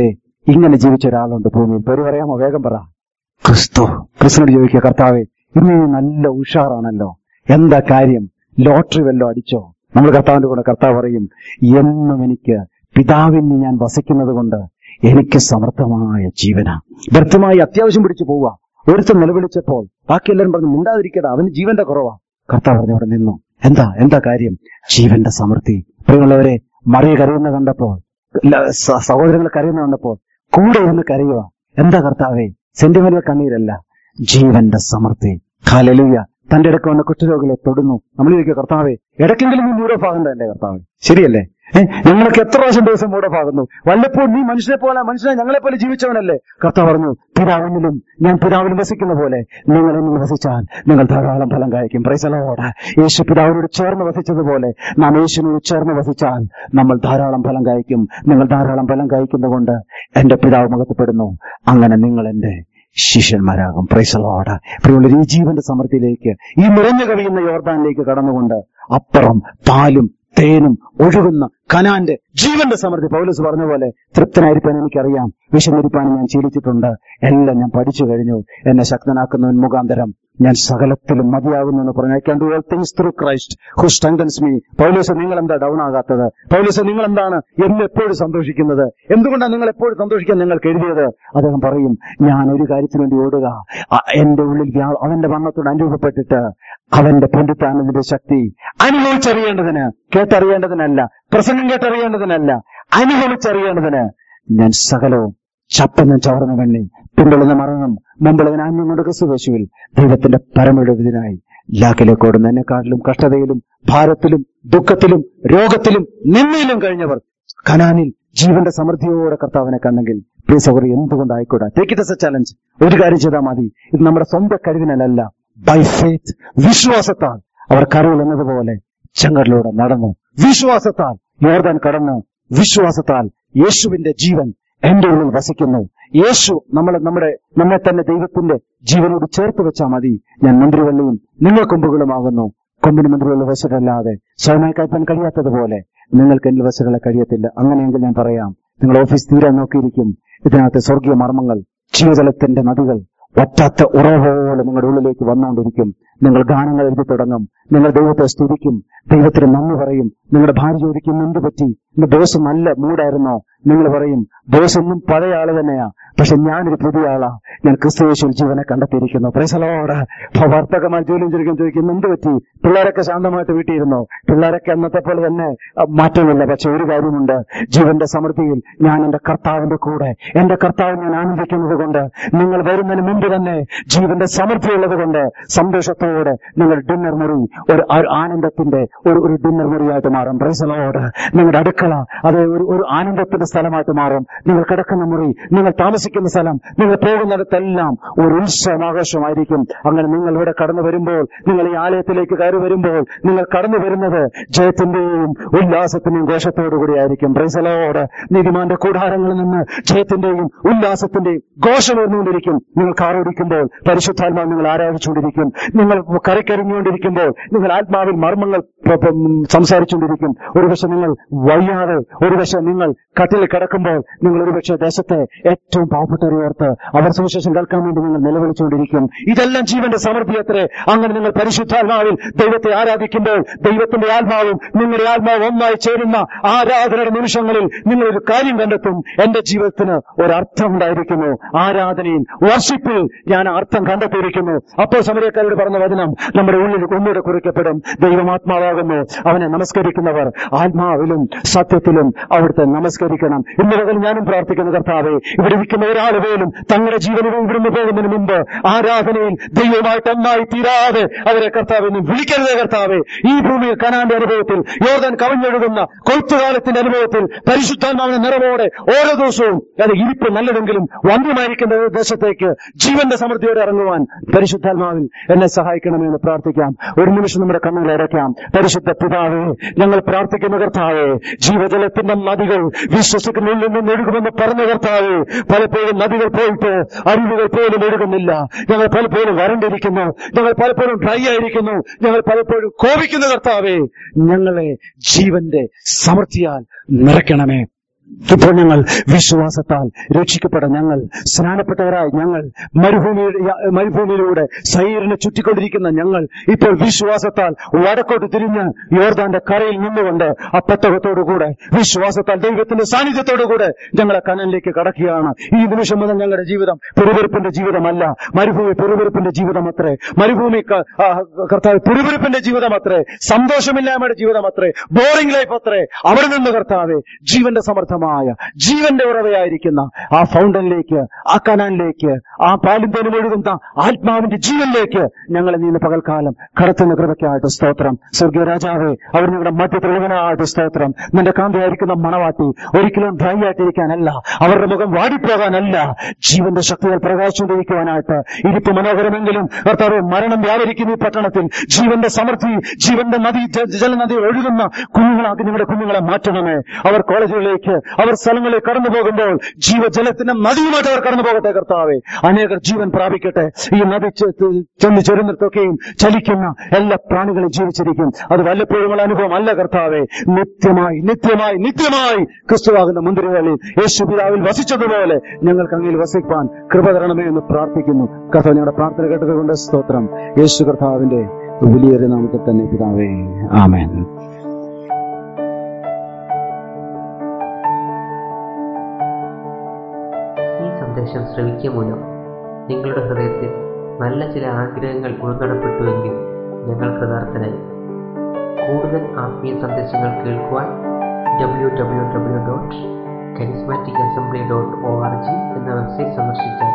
ഇങ്ങനെ ജീവിച്ച ഒരാളുണ്ട് ഭൂമിയിൽ പേര് പറയാമോ വേഗം പറ ക്രിസ്തു ക്രിസ്തുനോട് ചോദിക്കുക കർത്താവെ ഇന്ന് നീ നല്ല ഉഷാറാണല്ലോ എന്താ കാര്യം ലോട്ടറി വല്ലോ അടിച്ചോ നമ്മൾ കർത്താവിന്റെ കൂടെ കർത്താവ് പറയും എന്നും എനിക്ക് പിതാവിന് ഞാൻ വസിക്കുന്നത് കൊണ്ട് എനിക്ക് സമർത്ഥമായ ജീവന വ്യക്തമായി അത്യാവശ്യം പിടിച്ചു പോവുക ഒരുത്തൻ നിലവിളിച്ചപ്പോൾ ബാക്കി എല്ലാവരും പറഞ്ഞു മിണ്ടാതിരിക്കട അവന് ജീവന്റെ കുറവാ കർത്താവ് പറഞ്ഞു അവിടെ നിന്നു എന്താ എന്താ കാര്യം ജീവന്റെ സമൃദ്ധി പ്രിയമുള്ളവരെ മറിയ കരയുന്ന കണ്ടപ്പോൾ ല- സ- സഹോദരങ്ങൾ കരയുന്ന കണ്ടപ്പോൾ കൂടെ ഇരുന്ന് കരയുക എന്താ കർത്താവേ സെന്റിമെന്റൽ കണ്ണീരല്ല ജീവന്റെ സമൃദ്ധി ഹാലലൂയ തന്റെ ഇടയ്ക്ക് വന്ന കുഷ്ഠരോഗികളെ തൊടുന്നു നമ്മൾ ചോദിക്കുക കർത്താവേ ഇടയ്ക്കെങ്കിലും നീ മൂടോ ഭാഗണ്ടല്ലേ കർത്താവേ ശരിയല്ലേ ഏഹ് ഞങ്ങൾക്ക് എത്ര പ്രാവശ്യം ദിവസം മൂടോ ഭാഗന്നു വല്ലപ്പോഴും നീ മനുഷ്യനെ പോലെ മനുഷ്യനെ ഞങ്ങളെ പോലെ ജീവിച്ചവനല്ലേ കർത്താവ് പറഞ്ഞു പിതാവിനും ഞാൻ പിതാവിനും വസിക്കുന്ന പോലെ നിങ്ങൾ എന്നിൽ വസിച്ചാൽ നിങ്ങൾ ധാരാളം ഫലം കായ്ക്കും പ്രൈസലോട് യേശു പിതാവിനോട് ചേർന്ന് വസിച്ചതുപോലെ നാം യേശുവിനോട് ചേർന്ന് വസിച്ചാൽ നമ്മൾ ധാരാളം ഫലം കായ്ക്കും നിങ്ങൾ ധാരാളം ഫലം കായ്ക്കുന്നതുകൊണ്ട് എന്റെ പിതാവ് മുഖത്തപ്പെടുന്നു അങ്ങനെ നിങ്ങൾ എന്റെ ശിഷ്യന്മാരാകും പ്രൈസലോട് പ്രിയമുള്ള ഈ ജീവന്റെ സമൃദ്ധിയിലേക്ക് ഈ നിറഞ്ഞു കവിയുന്ന യോർദാനിലേക്ക് കടന്നുകൊണ്ട് അപ്പുറം പാലും തേനും ഒഴുകുന്ന കനാന്റെ ജീവന്റെ സമൃദ്ധി പൗലസ് പറഞ്ഞ പോലെ തൃപ്തനായിരിക്കാൻ എനിക്കറിയാം വിശന്നിരിപ്പാൻ ഞാൻ ശീലിച്ചിട്ടുണ്ട് എല്ലാം ഞാൻ പഠിച്ചു കഴിഞ്ഞു എന്നെ ശക്തനാക്കുന്നവൻ മുഖാന്തരം ഞാൻ സകലത്തിലും മതിയാകുന്നു എന്ന് പറഞ്ഞു I can do all things through Christ who strengthens me Paulose നിങ്ങൾ എന്താ ഡൗൺ ആകാത്തത് പൗലോസ് നിങ്ങൾ എന്താണ് എന്ന് എപ്പോഴും സന്തോഷിക്കുന്നത് എന്തുകൊണ്ടാണ് നിങ്ങൾ എപ്പോഴും സന്തോഷിക്കാൻ നിങ്ങൾക്ക് എഴുതിയത് അദ്ദേഹം പറയും ഞാൻ ഒരു കാര്യത്തിന് വേണ്ടി ഓടുക അ- എന്റെ ഉള്ളിൽ വ്യാ- അവന്റെ വണ്ണത്തോട് അനുഭവപ്പെട്ടിട്ട് അവന്റെ പൊന്തിത്താനതിന്റെ ശക്തി അനുഭവിച്ചറിയേണ്ടതിന് കേട്ടറിയേണ്ടതിനല്ല പ്രസംഗം കേട്ടറിയേണ്ടതിനല്ല അനുഭവിച്ചറിയേണ്ടതിന് ഞാൻ സകലവും ചപ്പന്നും ചവർന്ന വെണ്ണി പിന്തുടർന്ന് മറന്നും മുമ്പുള്ളതിന് അന്യം കൊണ്ട് ക്രിസ്തുവേശുവിൽ ദൈവത്തിന്റെ പരമെഴുതിനായി ലാക്കിലേക്ക് ഓടുന്ന എന്നെക്കാട്ടിലും കഷ്ടതയിലും ഭാരത്തിലും ദുഃഖത്തിലും രോഗത്തിലും നിന്നയിലും കഴിഞ്ഞവർ കനാനിൽ ജീവന്റെ സമൃദ്ധിയോടെ കർത്താവിനെ കണ്ടെങ്കിൽ പ്രിയ സൗകറി എന്തുകൊണ്ടായിക്കൂടാ take it as a challenge ഒരു കാര്യം ചെയ്താൽ മതി ഇത് നമ്മുടെ സ്വന്തം കഴിവിനല്ല ബൈ ഫെയ്ത്ത് വിശ്വാസത്താൽ അവർ കരയിൽ എന്നതുപോലെ ചെങ്കടലിലൂടെ നടന്നു വിശ്വാസത്താൽ യോർദാൻ കടന്ന് വിശ്വാസത്താൽ യേശുവിന്റെ ജീവൻ എന്റെ ഉള്ളിൽ വസിക്കുന്നു യേശു നമ്മൾ നമ്മുടെ നമ്മെ തന്നെ ദൈവത്തിന്റെ ജീവനോട് ചേർത്ത് വെച്ചാൽ മതി ഞാൻ മന്ത്രിവള്ളിയും നിങ്ങൾ കൊമ്പുകളുമാകുന്നു കൊമ്പിന് മന്ത്രിയുള്ള വശരല്ലാതെ സ്വയമായി കയറ്റാൻ കഴിയാത്തതുപോലെ നിങ്ങൾക്ക് എന്നിൽ വശകളെ കഴിയത്തില്ല അങ്ങനെയെങ്കിൽ ഞാൻ പറയാം നിങ്ങൾ ഓഫീസ് തീരാൻ നോക്കിയിരിക്കും ഇതിനകത്ത് സ്വർഗീയ മർമ്മങ്ങൾ ജീവജലത്തിന്റെ നദികൾ വറ്റാത്ത ഉറവ പോലെ നിങ്ങളുടെ ഉള്ളിലേക്ക് വന്നുകൊണ്ടിരിക്കും നിങ്ങൾ ഗാനങ്ങൾ എഴുതി തുടങ്ങും നിങ്ങൾ ദൈവത്തെ സ്തുതിക്കും ദൈവത്തിന് നന്ദി പറയും നിങ്ങളുടെ ഭാര്യ ചോദിക്കും എന്ത് പറ്റി ഇന്ന് ബോസ് നല്ല മൂടായിരുന്നോ നിങ്ങൾ പറയും ബോസ് ഒന്നും പഴയ ആള് തന്നെയാ പക്ഷെ ഞാനൊരു പുതിയ ആളാ ഞാൻ ക്രിസ്തുവേശുവിൽ ജീവനെ കണ്ടെത്തിയിരിക്കുന്നു പ്രൈസലോട് വർത്തകമായി ജോലിയും ചോദിക്കും ചോദിക്കും എന്ത് പറ്റി പിള്ളേരൊക്കെ ശാന്തമായിട്ട് വീട്ടിയിരുന്നോ പിള്ളേരൊക്കെ അന്നത്തെ പോലെ തന്നെ അഹ്, മാറ്റമില്ല പക്ഷെ ഒരു കാര്യമുണ്ട് ജീവന്റെ സമൃദ്ധിയിൽ ഞാൻ എന്റെ കർത്താവിന്റെ കൂടെ എന്റെ കർത്താവ് ഞാൻ ആനന്ദിക്കുന്നത് കൊണ്ട് നിങ്ങൾ വരുന്നതിന് മുമ്പ് തന്നെ ജീവന്റെ സമൃദ്ധി ഉള്ളത് കൊണ്ട് സന്തോഷത്തോടെ നിങ്ങൾ ഡിന്നർ മുറി ഒരു ആ- ആനന്ദത്തിന്റെ ഒരു ഒരു ഡിന്നർ മുറിയായിട്ട് മാറും പ്രൈസലോട് നിങ്ങളുടെ അടുക്കള അത് ഒരു ഒരു ആനന്ദത്തിന്റെ സ്ഥലമായിട്ട് മാറും നിങ്ങൾ കിടക്കുന്ന മുറി നിങ്ങൾ താമസിക്കുന്ന സ്ഥലം നിങ്ങൾ പോകുന്നിടത്തെല്ലാം ഒരു ഉത്സവം ആഘോഷമായിരിക്കും അങ്ങനെ നിങ്ങൾ ഇവിടെ കടന്നു വരുമ്പോൾ നിങ്ങൾ ഈ ആലയത്തിലേക്ക് കയറി വരുമ്പോൾ നിങ്ങൾ കടന്നു വരുന്നത് ജയത്തിന്റെയും ഉല്ലാസത്തിന്റെയും ഘോഷത്തോടു കൂടിയായിരിക്കും പ്രൈസലോട് നീതിമാന്റെ കൂടാരങ്ങളിൽ നിന്ന് ജയത്തിന്റെയും ഉല്ലാസത്തിന്റെയും ഘോഷം വരുന്നുകൊണ്ടിരിക്കും നിങ്ങൾ കാറോടിക്കുമ്പോൾ പരിശുദ്ധാത്മാവ് നിങ്ങൾ ആരാധിച്ചുകൊണ്ടിരിക്കും നിങ്ങൾ കരക്കരിഞ്ഞുകൊണ്ടിരിക്കുമ്പോൾ നിങ്ങൾ ആത്മാവിൽ മർമ്മങ്ങൾ പ- പ- ഉം സംസാരിച്ചുകൊണ്ടിരിക്കും ഒരുപക്ഷെ നിങ്ങൾ വയ്യാതെ ഒരുപക്ഷെ നിങ്ങൾ കട്ടിൽ കിടക്കുമ്പോൾ നിങ്ങൾ ഒരുപക്ഷെ ദേശത്തെ ഏറ്റവും പാവപ്പെട്ടവരെ ഓർത്ത് അവർ സുവിശേഷം കേൾക്കാൻ വേണ്ടി നിങ്ങൾ നിലവിളിച്ചുകൊണ്ടിരിക്കും ഇതെല്ലാം ജീവന്റെ സമൃദ്ധി അത്രേ അങ്ങനെ നിങ്ങൾ പരിശുദ്ധാത്മാവിൽ ദൈവത്തെ ആരാധിക്കുമ്പോൾ ദൈവത്തിന്റെ ആത്മാവും നിങ്ങളുടെ ആത്മാവും ഒന്നായി ചേരുന്ന ആരാധനയുടെ നിമിഷങ്ങളിൽ നിങ്ങൾ ഒരു കാര്യം കണ്ടെത്തും എന്റെ ജീവിതത്തിന് ഒരർത്ഥം ഉണ്ടായിരിക്കുന്നു ആരാധനയിൽ വർഷിപ്പിൽ ഞാൻ അർത്ഥം കണ്ടെത്തിയിരിക്കുന്നു അപ്പോൾ സമരക്കാരോട് പറഞ്ഞ വചനം നമ്മുടെ ഉള്ളിൽ ഒന്നുകൂടെ കുറിക്കപ്പെടും ദൈവമാത്മാവാകുന്നു അവനെ നമസ്കരിക്കുന്നവർ ആത്മാവിലും സത്യത്തിലും അവിടുത്തെ നമസ്കരിക്കണം ഇന്ന് മുതൽ ഞാനും പ്രാർത്ഥിക്കുന്ന കർത്താവെ ഇവിടെ ഇരിക്കുന്ന ഒരാൾ പോലും തങ്ങളുടെ ജീവനിൽ ഇവിടുന്ന് പോകുന്നതിന് മുമ്പ് ആരാധനയിൽ ദൈവമായിട്ട് ഒന്നായി തീരാതെ അവരെ കർത്താവെ നീ വിളിക്കരുതേ കർത്താവെ ഈ ഭൂമിയിൽ കനാന്റെ അനുഭവത്തിൽ യോർദാൻ കവിഞ്ഞൊഴുകുന്ന കൊയ്ത്തുകാലത്തിന്റെ അനുഭവത്തിൽ പരിശുദ്ധാത്മാവിന്റെ നിറവോടെ ഓരോ ദിവസവും അത് ഇരിപ്പ് നല്ലതെങ്കിലും വന്യമായിരിക്കുന്ന ഒരു ദേശത്തേക്ക് ജീവന്റെ സമൃദ്ധിയോടെ ഇറങ്ങുവാൻ പരിശുദ്ധാത്മാവിൽ എന്നെ സഹായിക്കണമെന്ന് പ്രാർത്ഥിക്കാം ഒരു നിമിഷം നമ്മുടെ കണ്ണുകൾ അടയ്ക്കാം പരിശുദ്ധ പിതാവേ ഞങ്ങൾ പ്രാർത്ഥിക്കുന്ന കർത്താവേ ജീവജലത്തിന്റെ നദികൾ വിശ്വസിക്കുന്നുള്ളിൽ നിന്ന് ഒഴുകുമെന്ന് പറഞ്ഞ കർത്താവേ പലപ്പോഴും നദികൾ പോയിട്ട് അരുവികൾ പോലും ഒഴുകുന്നില്ല ഞങ്ങൾ പലപ്പോഴും വരണ്ടിരിക്കുന്നു ഞങ്ങൾ പലപ്പോഴും ഡ്രൈ ആയിരിക്കുന്നു ഞങ്ങൾ പലപ്പോഴും കോപിക്കുന്ന കർത്താവേ ഞങ്ങളെ ജീവന്റെ സമൃദ്ധിയാൽ നിറയ്ക്കണമേ ഇപ്പോൾ ഞങ്ങൾ വിശ്വാസത്താൽ രക്ഷിക്കപ്പെട്ട ഞങ്ങൾ സ്നാനപ്പെട്ടവരായി ഞങ്ങൾ മരുഭൂമിയുടെ മരുഭൂമിയിലൂടെ സൈറിനെ ചുറ്റിക്കൊണ്ടിരിക്കുന്ന ഞങ്ങൾ ഇപ്പോൾ വിശ്വാസത്താൽ വടക്കോട്ട് തിരിഞ്ഞ് യോർദാന്റെ കരയിൽ നിന്നുകൊണ്ട് ആ പെട്ടകത്തോടുകൂടെ വിശ്വാസത്താൽ ദൈവത്തിന്റെ സാന്നിധ്യത്തോടുകൂടെ ഞങ്ങളെ കനലിലേക്ക് കടക്കുകയാണ് ഈ നിമിഷം മുതൽ ഞങ്ങളുടെ ജീവിതം പെരുവെറുപ്പിന്റെ ജീവിതമല്ല മരുഭൂമി പെരുവെറുപ്പിന്റെ ജീവിതം അത്രേ മരുഭൂമി ക- ആ, കർത്താവ് പെരുവെറുപ്പിന്റെ ജീവിതം അത്രേ സന്തോഷമില്ലായ്മയുടെ ജീവിതം അത്രേ ബോറിംഗ് ലൈഫ് അത്രേ അവിടെ നിന്ന് കർത്താവെ ജീവന്റെ സമർത്ഥമായ ജീവന്റെ ഉറവയായിരിക്കുന്ന ആ ഫൗണ്ടനിലേക്ക് ആ കനാനിലേക്ക് ആ പാലിന്തേനും ഒഴുകുന്ന ആത്മാവിന്റെ ജീവനിലേക്ക് ഞങ്ങളെ നീന്ന് പകൽക്കാലം കടത്തുന്ന കൃപയ്ക്കായിട്ട് സ്തോത്രം സ്വർഗീയ രാജാവേ അവർ ഞങ്ങളുടെ മധ്യപ്രവനായിട്ട് സ്തോത്രം നിന്റെ കാന്തയായിരിക്കുന്ന മണവാട്ടി ഒരിക്കലും ഡ്രൈ ആയിട്ടിരിക്കാനല്ല അവരുടെ മുഖം വാടിപ്പോകാനല്ല ജീവന്റെ ശക്തികൾ പ്രകാശിച്ചിരിക്കുവാനായിട്ട് ഇരിപ്പ് മനോഹരമെങ്കിലും കർത്താവെ മരണം വ്യാപരിക്കുന്ന ഈ പട്ടണത്തിൽ ജീവന്റെ സമൃദ്ധി ജീവന്റെ നദി ജ- ജലനദി ഒഴുകുന്ന കുഞ്ഞുങ്ങളാക്കി നിങ്ങളുടെ കുഞ്ഞുങ്ങളെ മാറ്റണമേ അവർ കോളേജുകളിലേക്ക് അവർ സ്ഥലങ്ങളിൽ കടന്നു പോകുമ്പോൾ ജീവജലത്തിന്റെ നദിയുമായിട്ട് അവർ കടന്നു പോകട്ടെ കർത്താവെ അനേകർ ജീവൻ പ്രാപിക്കട്ടെ ഈ നദി ചെ- ചെന്ന് ചെരുന്നിടത്തൊക്കെയും ചലിക്കുന്ന എല്ലാ പ്രാണികളും ജീവിച്ചിരിക്കും അത് വല്ലപ്പോഴുമുള്ള അനുഭവം അല്ല കർത്താവെ നിത്യമായി നിത്യമായി നിത്യമായി ക്രിസ്തുവാകുന്ന മുന്തിരികളിൽ യേശു പിതാവിൽ വസിച്ചതുപോലെ ഞങ്ങൾക്ക് അങ്ങയിൽ വസിപ്പാൻ കൃപ തരണമേ എന്ന് പ്രാർത്ഥിക്കുന്നു കർത്താവ് ഞങ്ങളുടെ പ്രാർത്ഥന കേട്ടത് കൊണ്ട് സ്തോത്രം യേശു കർത്താവിന്റെ വലിയൊരു നാമത്തിൽ തന്നെ പിതാവേ ആമേൻ ഈ സന്ദേശം ശ്രവിക്കുക മൂലം നിങ്ങളുടെ ഹൃദയത്തിൽ നല്ല ചില ആഗ്രഹങ്ങൾ ഉൾനടപ്പെട്ടുവെങ്കിൽ ഞങ്ങൾ കൃതാർത്ഥനായി കൂടുതൽ ആത്മീയ സന്ദേശങ്ങൾ കേൾക്കുവാൻ W W W dot charismatic assembly dot O R G എന്ന വെബ്സൈറ്റ് സന്ദർശിച്ചാൽ